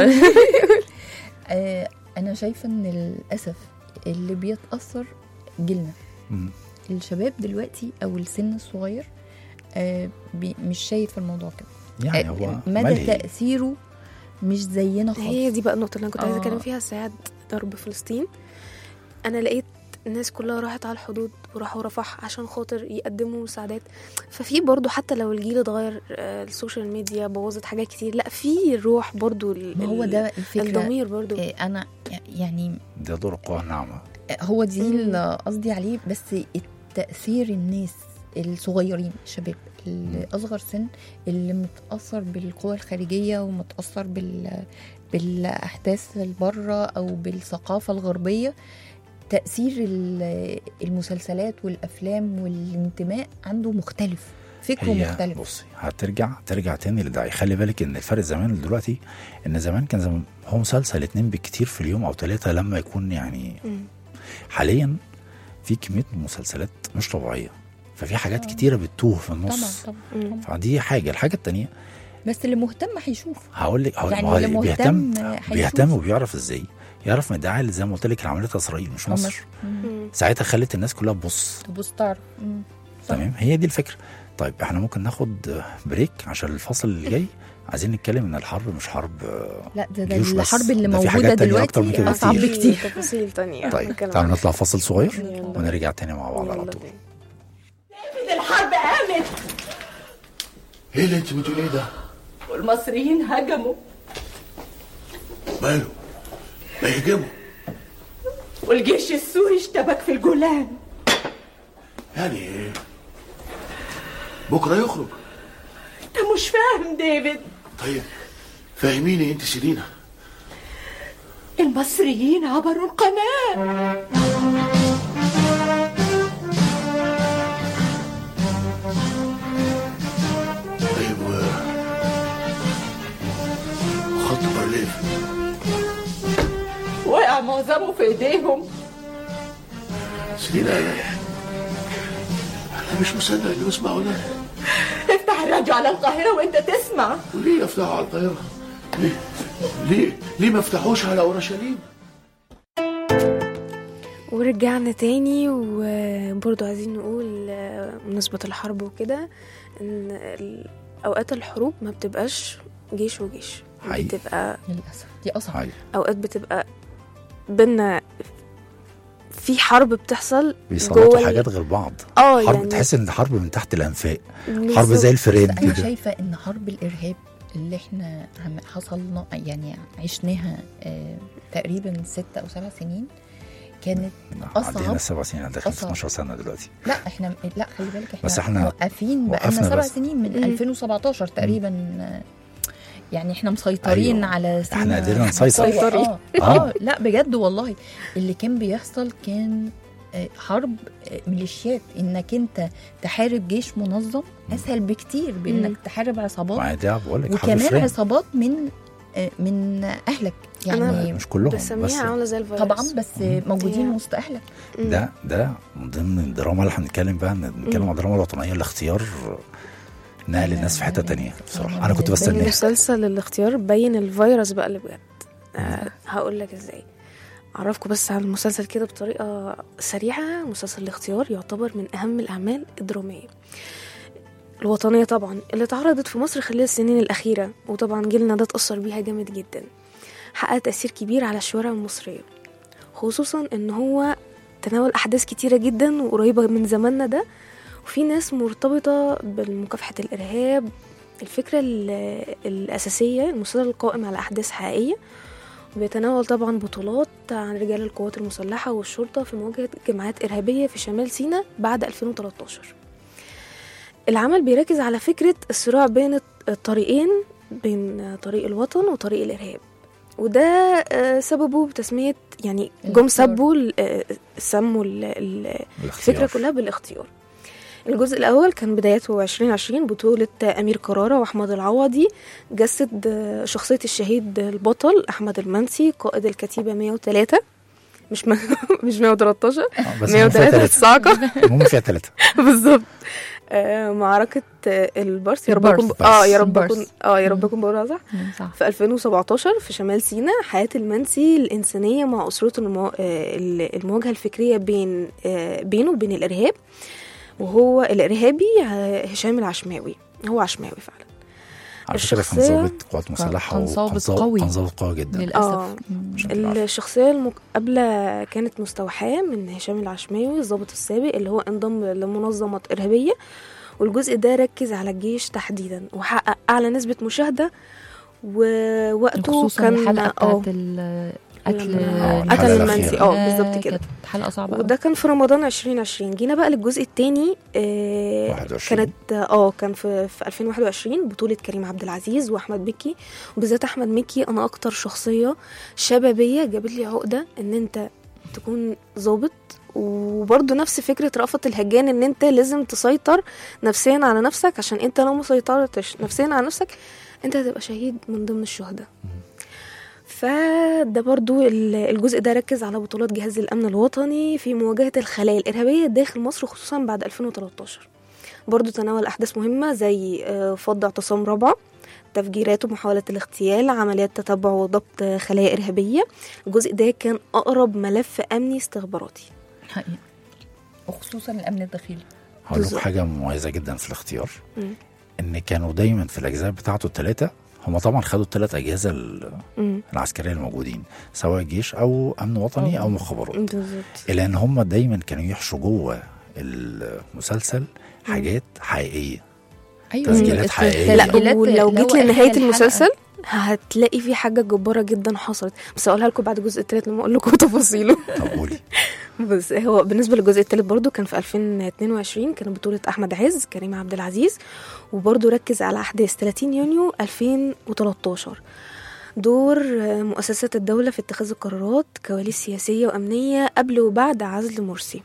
B: آه، انا شايفه ان للاسف اللي بيتاثر جيلنا
D: مم.
B: الشباب دلوقتي او السن الصغير آه، بي- مش شايف الموضوع كده
D: يعني
B: آه،
D: هو
B: مدى
D: ملهي.
B: تاثيره مش زينا خالص
C: هي دي بقى النقطة اللي أنا كنت عايزة
B: آه.
C: أتكلم فيها ساعات ضرب فلسطين أنا لقيت الناس كلها راحت على الحدود وراحوا رفح عشان خاطر يقدموا مساعدات ففي برضو حتى لو الجيل اتغير آه، السوشيال ميديا بوظت حاجات كتير لا في روح برضو ال-
B: ما هو
C: ال-
B: ده الفكره
C: الضمير برضو
B: آه، انا يعني
D: ده دور القوى الناعمه
B: هو دي اللي قصدي عليه بس التأثير الناس الصغيرين الشباب اللي أصغر سن اللي متأثر بالقوى الخارجية ومتأثر بال بالأحداث البرة أو بالثقافة الغربية تأثير ال- المسلسلات والأفلام والانتماء عنده مختلف فكره
D: هي
B: مختلف
D: بصي هترجع ترجع تاني لده خلي بالك ان الفرق زمان دلوقتي ان زمان كان زمان هو مسلسل اتنين بالكتير في اليوم او ثلاثه لما يكون يعني
C: مم.
D: حاليا في كميه مسلسلات مش طبيعيه ففي حاجات كتيره بتوه في النص
B: طبعا طبعا
C: مم.
D: فدي حاجه الحاجه التانيه
B: بس اللي مهتم هيشوف
D: هقول لك هقول
B: يعني
D: ما هو
B: اللي
D: بيهتم
B: مهتم هيشوف.
D: بيهتم وبيعرف ازاي يعرف من الدعايه اللي زي ما قلت لك اللي عملتها اسرائيل مش مصر
C: مم.
D: ساعتها خلت الناس كلها تبص
B: تبص تعرف مم.
D: تمام هي دي الفكره طيب احنا ممكن ناخد بريك عشان الفصل اللي جاي عايزين نتكلم ان الحرب مش حرب آه،
B: لا ده, ده
D: جيوش بس.
B: الحرب اللي
D: ده في
B: موجودة
D: حاجات تانية أكتر من
B: دلوقتي
D: كده
B: أصعب
D: كتير.
B: بكتير
C: تفاصيل تانية
D: طيب
C: نتكلم
D: تعالوا
C: عنها.
D: نطلع فصل صغير
C: يلا.
D: ونرجع تاني مع بعض على
C: يلا
D: طول
C: بينا.
O: الحرب قامت
E: ايه اللي انت بتقوليه ده؟
O: والمصريين هجموا
E: ماله؟ ما يهجموا
O: والجيش السوري اشتبك في الجولان
E: يعني ايه؟ بكره يخرج
O: انت مش فاهم ديفيد
E: طيب فهميني انت سيدينا
O: المصريين عبروا القناة
E: طيب و خط بارليف
O: وقع معظمه في ايديهم
E: سيدينا انا انا مش مصدق اللي بسمعه ده
O: افتح الراديو على القاهرة وانت تسمع
E: وليه يفتحوا على القاهره؟ ليه؟ ليه ليه ما فتحوش على اورشليم؟
C: ورجعنا تاني وبرضو عايزين نقول آه، بمناسبة الحرب وكده ان ال- اوقات الحروب ما بتبقاش جيش وجيش
D: حقيقي.
C: بتبقى
B: للأسف دي أصعب
D: حقيقي.
C: اوقات بتبقى بينا في حرب بتحصل
D: بيسلطوا
C: جوه ال-
D: حاجات غير بعض
C: اه
D: حرب
C: يعني
D: تحس ان حرب من تحت الانفاق
C: بالظبط.
D: حرب زي الفيران
B: بس انا
D: كده
B: شايفه ان حرب الارهاب اللي احنا عم حصلنا يعني عشناها آه تقريبا ست او سبع سنين كانت
D: عدينا
B: اصعب
D: سبع سنين انا داخل في
B: أصعب.
D: 12 سنه دلوقتي
B: لا احنا لا خلي بالك احنا
D: بس إحنا
B: موقفين بقالنا
D: وقفنا
B: سبع
D: بس.
B: سنين من
C: مم.
B: 2017 تقريبا آه، يعني احنا مسيطرين
D: أيوة.
B: على سينا
D: إحنا قدرنا نسيطر.
B: مسيطرين. اه,
D: آه.
B: آه لا بجد والله اللي كان بيحصل كان آه، حرب آه، ميليشيات انك انت تحارب جيش منظم اسهل بكتير بانك تحارب
D: ما
B: عصابات
D: ده بقول لك حرب
B: وكمان
D: فريم.
B: عصابات من آه، من اهلك يعني
D: مش كلهم
C: بسميها
D: بس
C: عامله زي الفيروس
B: طبعا بس موجودين وسط اهلك
D: ده ده من ضمن الدراما اللي احنا بنتكلم بقى بنتكلم عن الدراما الوطنيه الاختيار نقل الناس في حته تانية بصراحه انا كنت بستناها
C: مسلسل الاختيار بين الفيروس بقى اللي بجد آه هقول لك ازاي اعرفكم بس عن المسلسل كده بطريقه سريعه مسلسل الاختيار يعتبر من اهم الاعمال الدراميه الوطنيه طبعا اللي اتعرضت في مصر خلال السنين الاخيره وطبعا جيلنا ده اتاثر بيها جامد جدا حقق تاثير كبير على الشوارع المصريه خصوصا ان هو تناول احداث كتيره جدا وقريبه من زماننا ده وفي ناس مرتبطه بمكافحه الارهاب الفكرة ال- الأساسية المسلسل القائم على أحداث حقيقية بيتناول طبعا بطولات عن رجال القوات المسلحة والشرطة في مواجهة جماعات إرهابية في شمال سيناء بعد 2013 العمل بيركز على فكرة الصراع بين الطريقين بين طريق الوطن وطريق الإرهاب وده آه، سببه بتسمية يعني جم سبوا ال- آه، سموا ال- ال- الفكرة كلها بالاختيار الجزء الأول كان بدايته 2020 بطولة أمير كرارة وأحمد العوضي جسد آه، شخصية الشهيد البطل أحمد المنسي قائد الكتيبة 103 مش م... مش 113
D: بس المهم فيها
C: 103
D: تلاتة.
C: الصاعقة
D: المهم فيها ثلاثه
C: بالظبط آه، معركة آه، البرس يا رب
B: البرس.
C: اكون اه يا رب
B: البرس.
C: اكون اه يا رب اكون بقولها صح
B: صح
C: في 2017 في شمال سيناء حياة المنسي الإنسانية مع أسرته المو... آه، المواجهة الفكرية بين آه، بينه وبين الإرهاب وهو الإرهابي آه، هشام العشماوي هو عشماوي فعلا
D: على فكره كان
C: الشخصية-
D: ضابط قوات مسلحه
B: كان ضابط
D: وكان ضابط-
B: قوي.
D: كان ضابط قوي جدا
B: للأسف
C: اه الشخصية المقابلة كانت مستوحاة من هشام العشماوي الضابط السابق اللي هو انضم لمنظمة إرهابية والجزء ده ركز على الجيش تحديدا وحقق أعلى نسبة مشاهدة ووقته
B: خصوصا
C: كان
B: الحلقه
C: اه
B: بتاعت ال- قتل
C: لما-
B: الناس
C: قتل
B: الأخيرة.
C: المنسي اه
B: آه،
C: بالظبط كده
B: كانت حلقه صعبه أوي.
C: وده كان في رمضان 2020 جينا بقى للجزء الثاني آه
D: 21.
C: كانت اه كان في, في 2021 بطولة كريم عبد العزيز واحمد مكي وبالذات احمد مكي انا اكتر شخصية شبابية جابت لي عقدة ان انت تكون ظابط وبرضه نفس فكرة رأفت الهجان ان انت لازم تسيطر نفسيا على نفسك عشان انت لو ما سيطرتش نفسيا على نفسك انت هتبقى شهيد من ضمن الشهداء فده برضو ال- الجزء ده ركز على بطولات جهاز الأمن الوطني في مواجهة الخلايا الإرهابية داخل مصر خصوصا بعد 2013 برضو تناول أحداث مهمة زي آه، فض اعتصام رابعة تفجيرات ومحاولة الاغتيال عمليات تتبع وضبط خلايا إرهابية الجزء ده كان أقرب ملف أمني استخباراتي
B: حقيقي وخصوصا الامن الداخلي
D: هقول لكم
C: بالظبط.
D: حاجه مميزه جدا في الاختيار
C: مم.
D: ان كانوا دايما في الاجزاء بتاعته الثلاثه هم طبعا خدوا الثلاث اجهزه ال-
C: مم.
D: العسكريه الموجودين سواء جيش او امن وطني او مخابرات
C: بالظبط
D: الا ان هم دايما كانوا يحشوا جوه المسلسل حاجات حقيقيه
B: ايوه
D: تسجيلات
B: الت-
D: حقيقية.
C: لا
B: التسجيلات
C: ولو
B: اللي
C: جيت
B: هو
C: لنهايه
B: آخر
C: المسلسل هتلاقي في حاجه جباره جدا حصلت بس اقولها لكم بعد الجزء الثالث لما اقول لكم تفاصيله
D: طب قولي
C: بس هو بالنسبه للجزء الثالث برضو كان في 2022 كان بطوله احمد عز كريم عبد العزيز وبرضو ركز على احداث 30 يونيو 2013 دور آه، مؤسسات الدولة في اتخاذ القرارات كواليس سياسية وأمنية قبل وبعد عزل مرسي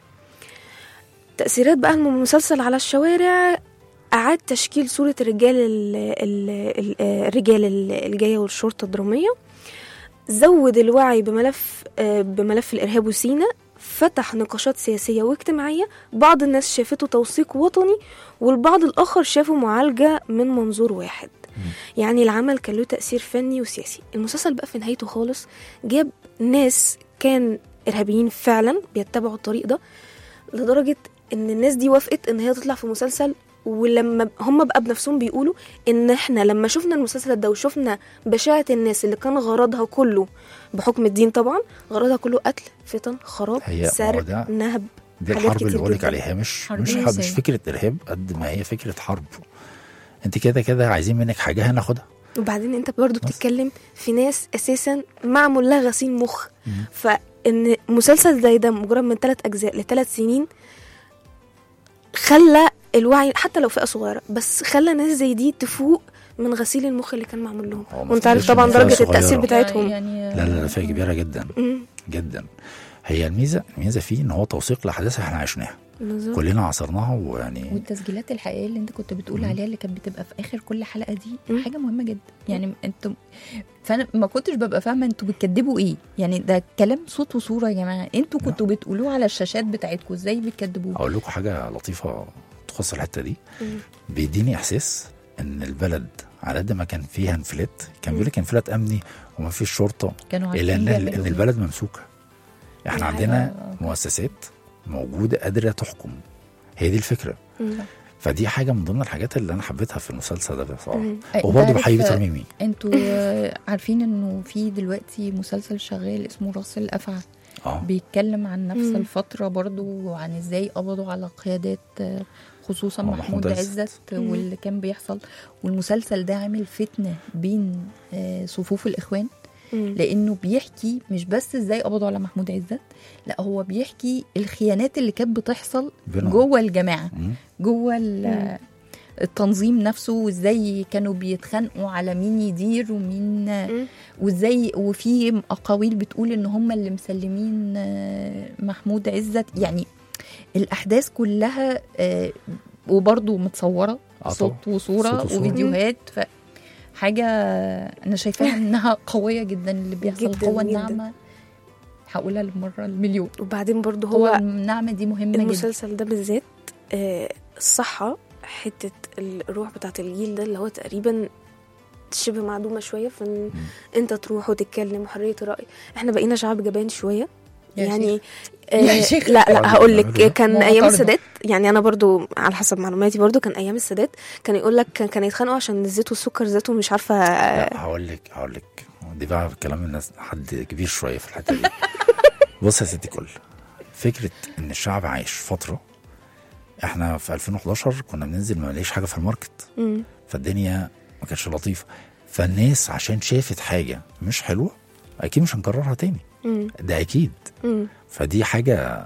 C: تأثيرات بقى المسلسل على الشوارع أعاد تشكيل صورة الرجال ال ال ال الرجال ال- الجاية والشرطة الدرامية زود الوعي بملف آه، بملف الإرهاب وسينا فتح نقاشات سياسية واجتماعية بعض الناس شافته توثيق وطني والبعض الآخر شافه معالجة من منظور واحد يعني العمل كان له تأثير فني وسياسي المسلسل بقى في نهايته خالص جاب ناس كان إرهابيين فعلا بيتبعوا الطريق ده لدرجة إن الناس دي وافقت إن هي تطلع في مسلسل ولما هم بقى بنفسهم بيقولوا ان احنا لما شفنا المسلسل ده وشفنا بشاعة الناس اللي كان غرضها كله بحكم الدين طبعا غرضها كله قتل فتن خراب
D: هي- هو
C: سرق
D: ده-
C: نهب
D: دي
C: حاجات
D: الحرب
C: كتير
D: اللي بقولك
C: جداً.
D: عليها مش
C: حرب
D: مش حرب مش
C: نفسية.
D: فكره ارهاب قد ما هي فكره حرب انت كده كده عايزين منك حاجه هناخدها
C: وبعدين انت برضو بتتكلم في ناس اساسا معمول لها غسيل مخ فان مسلسل زي ده مجرد من ثلاث اجزاء لثلاث سنين خلى الوعي حتى لو فئه صغيره بس خلى ناس زي دي تفوق من غسيل المخ اللي كان معمول لهم
D: هو ما
C: وانت عارف
D: فيش
C: طبعا
D: فئة
C: درجه
D: صغيرة.
C: التاثير بتاعتهم
B: يعني
D: لا لا لا فئه كبيره جدا
C: مم.
D: جدا هي الميزه الميزه فيه ان هو توثيق لاحداث احنا عشناها
B: بالظبط.
D: كلنا عصرناها ويعني
B: والتسجيلات الحقيقيه اللي انت كنت بتقول عليها اللي كانت بتبقى في اخر كل حلقه دي حاجه مهمه جدا يعني انتوا فانا ما كنتش ببقى فاهمه انتوا بتكدبوا ايه يعني ده كلام صوت وصوره يا جماعه انتوا كنتوا بتقولوه على الشاشات بتاعتكم ازاي بتكدبوه
D: اقول لكم حاجه لطيفه تخص الحته دي بيديني احساس ان البلد على قد ما كان فيها انفلات كان بيقول لك انفلات امني وما فيش شرطه
B: كانوا
D: الا
B: عارفين
D: ان
B: يعملوا
D: ان
B: إيه.
D: البلد ممسوكه احنا
B: دي
D: عندنا
B: حاجة-
D: مؤسسات موجوده قادره تحكم هي دي الفكره
B: مم.
D: فدي حاجه من ضمن الحاجات اللي انا حبيتها في المسلسل ده بصراحه
B: مم. أنت
D: وبرضه
B: عارف-
D: بحيي بيتر ميمي
B: انتوا آه، عارفين انه في دلوقتي مسلسل شغال اسمه راس الافعى
D: اه
B: بيتكلم عن نفس
C: مم.
B: الفتره برضو وعن ازاي قبضوا على قيادات آه، خصوصا
D: آه،
B: محمود
D: محمود عزت.
B: عزت
C: مم.
B: واللي كان بيحصل والمسلسل ده عامل فتنه بين آه، صفوف الاخوان
C: مم.
B: لانه بيحكي مش بس ازاي قبضوا على محمود عزت لا هو بيحكي الخيانات اللي كانت بتحصل
D: بينهم.
B: جوه الجماعه
D: مم.
B: جوه ال-
C: مم.
B: التنظيم نفسه وازاي كانوا بيتخانقوا على مين يدير ومين
C: مم.
B: وازاي وفي اقاويل بتقول ان هم اللي مسلمين آه، محمود عزت يعني الاحداث كلها آه، وبرضه متصوره
D: آه
B: صوت
D: طبعاً.
B: وصوره
D: صوت وصورة.
B: وفيديوهات ف حاجه انا شايفاها انها قويه جدا اللي بيحصل
C: جداً،
B: القوه
C: جداً.
B: الناعمه هقولها المره المليون
C: وبعدين برضو
B: هو
C: هو
B: النعمه دي مهمه جدا
C: المسلسل ده بالذات آه، الصحة حتة الروح بتاعت الجيل ده اللي هو تقريبا شبه معدومة شوية فان انت تروح وتتكلم وحرية الرأي احنا بقينا شعب جبان شوية
B: يا
C: يعني
B: شيخ. يا
C: آه
B: شيخ.
C: لا لا
D: آه،
C: هقول لك
D: بيعملوا
C: كان
B: معترضة.
C: ايام السادات يعني انا برضو على حسب معلوماتي برضو كان ايام السادات كان يقول لك كان, كان يتخانقوا عشان الزيت والسكر زيتهم مش عارفه
D: لا هقول لك هقول لك دي بقى كلام الناس حد كبير شويه في الحته دي بص يا ستي كل فكره ان الشعب عايش فتره احنا في 2011 كنا بننزل ما نلاقيش حاجه في الماركت
C: مم.
D: فالدنيا ما كانتش لطيفه فالناس عشان شافت حاجه مش حلوه اكيد مش هنكررها تاني
C: مم.
D: ده اكيد
C: مم.
D: فدي حاجه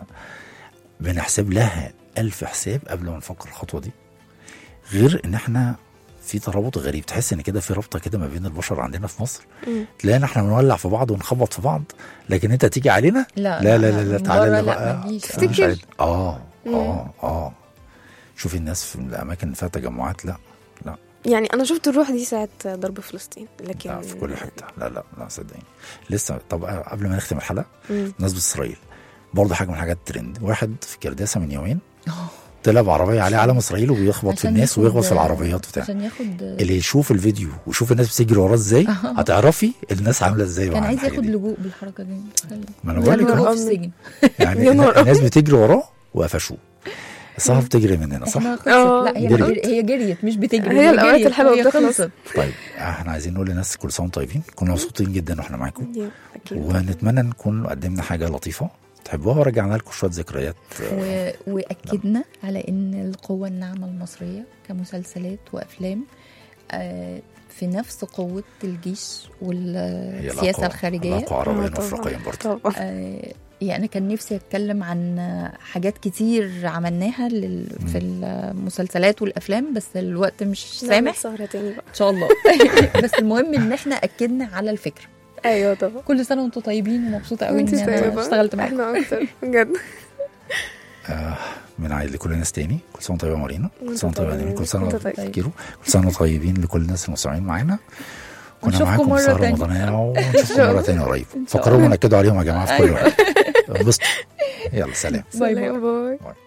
D: بنحسب لها ألف حساب قبل ما نفكر الخطوه دي غير ان احنا في ترابط غريب تحس ان كده في رابطه كده ما بين البشر عندنا في مصر
C: مم.
D: تلاقينا احنا بنولع في بعض ونخبط في بعض لكن انت تيجي علينا
B: لا
D: لا لا
B: لا،
D: لا, لا
B: من
D: تعالى
B: بره
D: لي
B: لا،
D: بقى
B: مفيش.
D: مش
C: تفتكر؟
D: عايز- اه اه اه شوفي الناس في الاماكن اللي فيها تجمعات لا لا
C: يعني انا شفت الروح دي ساعه ضرب فلسطين لكن
D: لا في كل حته لا لا لا صدقيني لسه طب قبل ما نختم الحلقه
C: مم.
D: نسبة اسرائيل برضه حاجه من الحاجات الترند واحد في كرداسه من يومين طلع بعربيه عليه علم اسرائيل وبيخبط في
B: عشان
D: الناس
B: ياخد-
D: ويخبط في العربيات وبتاع
B: عشان ياخد
D: اللي يشوف الفيديو ويشوف الناس بتجري وراه ازاي هتعرفي الناس عامله ازاي
B: كان
D: مع
B: عايز
D: الحاجة
B: ياخد
D: دي.
B: لجوء بالحركه دي متخيل؟
D: ما أنا بقول لك
B: لجوء
D: أهو.
B: في السجن
D: يعني
C: يا نهار
D: الناس بتجري وراه وقفشوه السهر بتجري مننا صح؟
B: احنا خلصت
C: آه.
B: لا هي
D: جريت.
B: هي جريت مش بتجري
C: هي الأوقات
B: جريت،
C: الحلوة
B: هي
C: بتخلص.
B: خلصت.
D: طيب احنا عايزين نقول للناس كل سنه وانتم طيبين كنا مبسوطين جدا واحنا معاكم
C: دي اكيد
D: ونتمنى نكون قدمنا حاجه لطيفه تحبوها ورجعنا لكم شويه ذكريات
B: و... واكدنا على ان القوه الناعمه المصريه كمسلسلات وافلام آه، في نفس قوه الجيش
D: هي
B: والسياسه
D: الأقوى-
B: الخارجيه
D: الأقوى عربيا
C: آه، طبعاً.
D: وافريقيا برضه
C: طبعا
B: آه، يعني كان نفسي اتكلم عن حاجات كتير عملناها لل... في المسلسلات والافلام بس الوقت مش سامح
C: سهره تاني بقى
B: ان شاء الله بس المهم ان احنا اكدنا على الفكره
C: ايوه طبعا
B: كل سنه وانتم طيبين ومبسوطه قوي ان
C: وانتي
B: انا
C: طيبة.
B: اشتغلت معاكم
C: احنا اكتر بجد
D: من عيد لكل الناس تاني كل سنه وانتم طيبه يا مارينا كل
C: وانت
D: سنه وانتم طيبه
C: طيب.
D: يا نيمي. كل سنه
C: وانت
D: وانتم
C: طيب.
D: كيرو كل سنه وانتم طيبين لكل الناس المستمعين معانا كنا
B: ونشوفكم
D: معاكم
B: مرة
D: في سهره
B: تانية.
D: رمضانيه ونشوفكم مره تانية قريب
B: إن شاء
D: فكروا
B: الله.
D: ونكدوا عليهم يا جماعه في كل
B: أيوة.
D: وقت انبسطوا يلا سلام
B: باي باي
C: سلام باي
D: باي.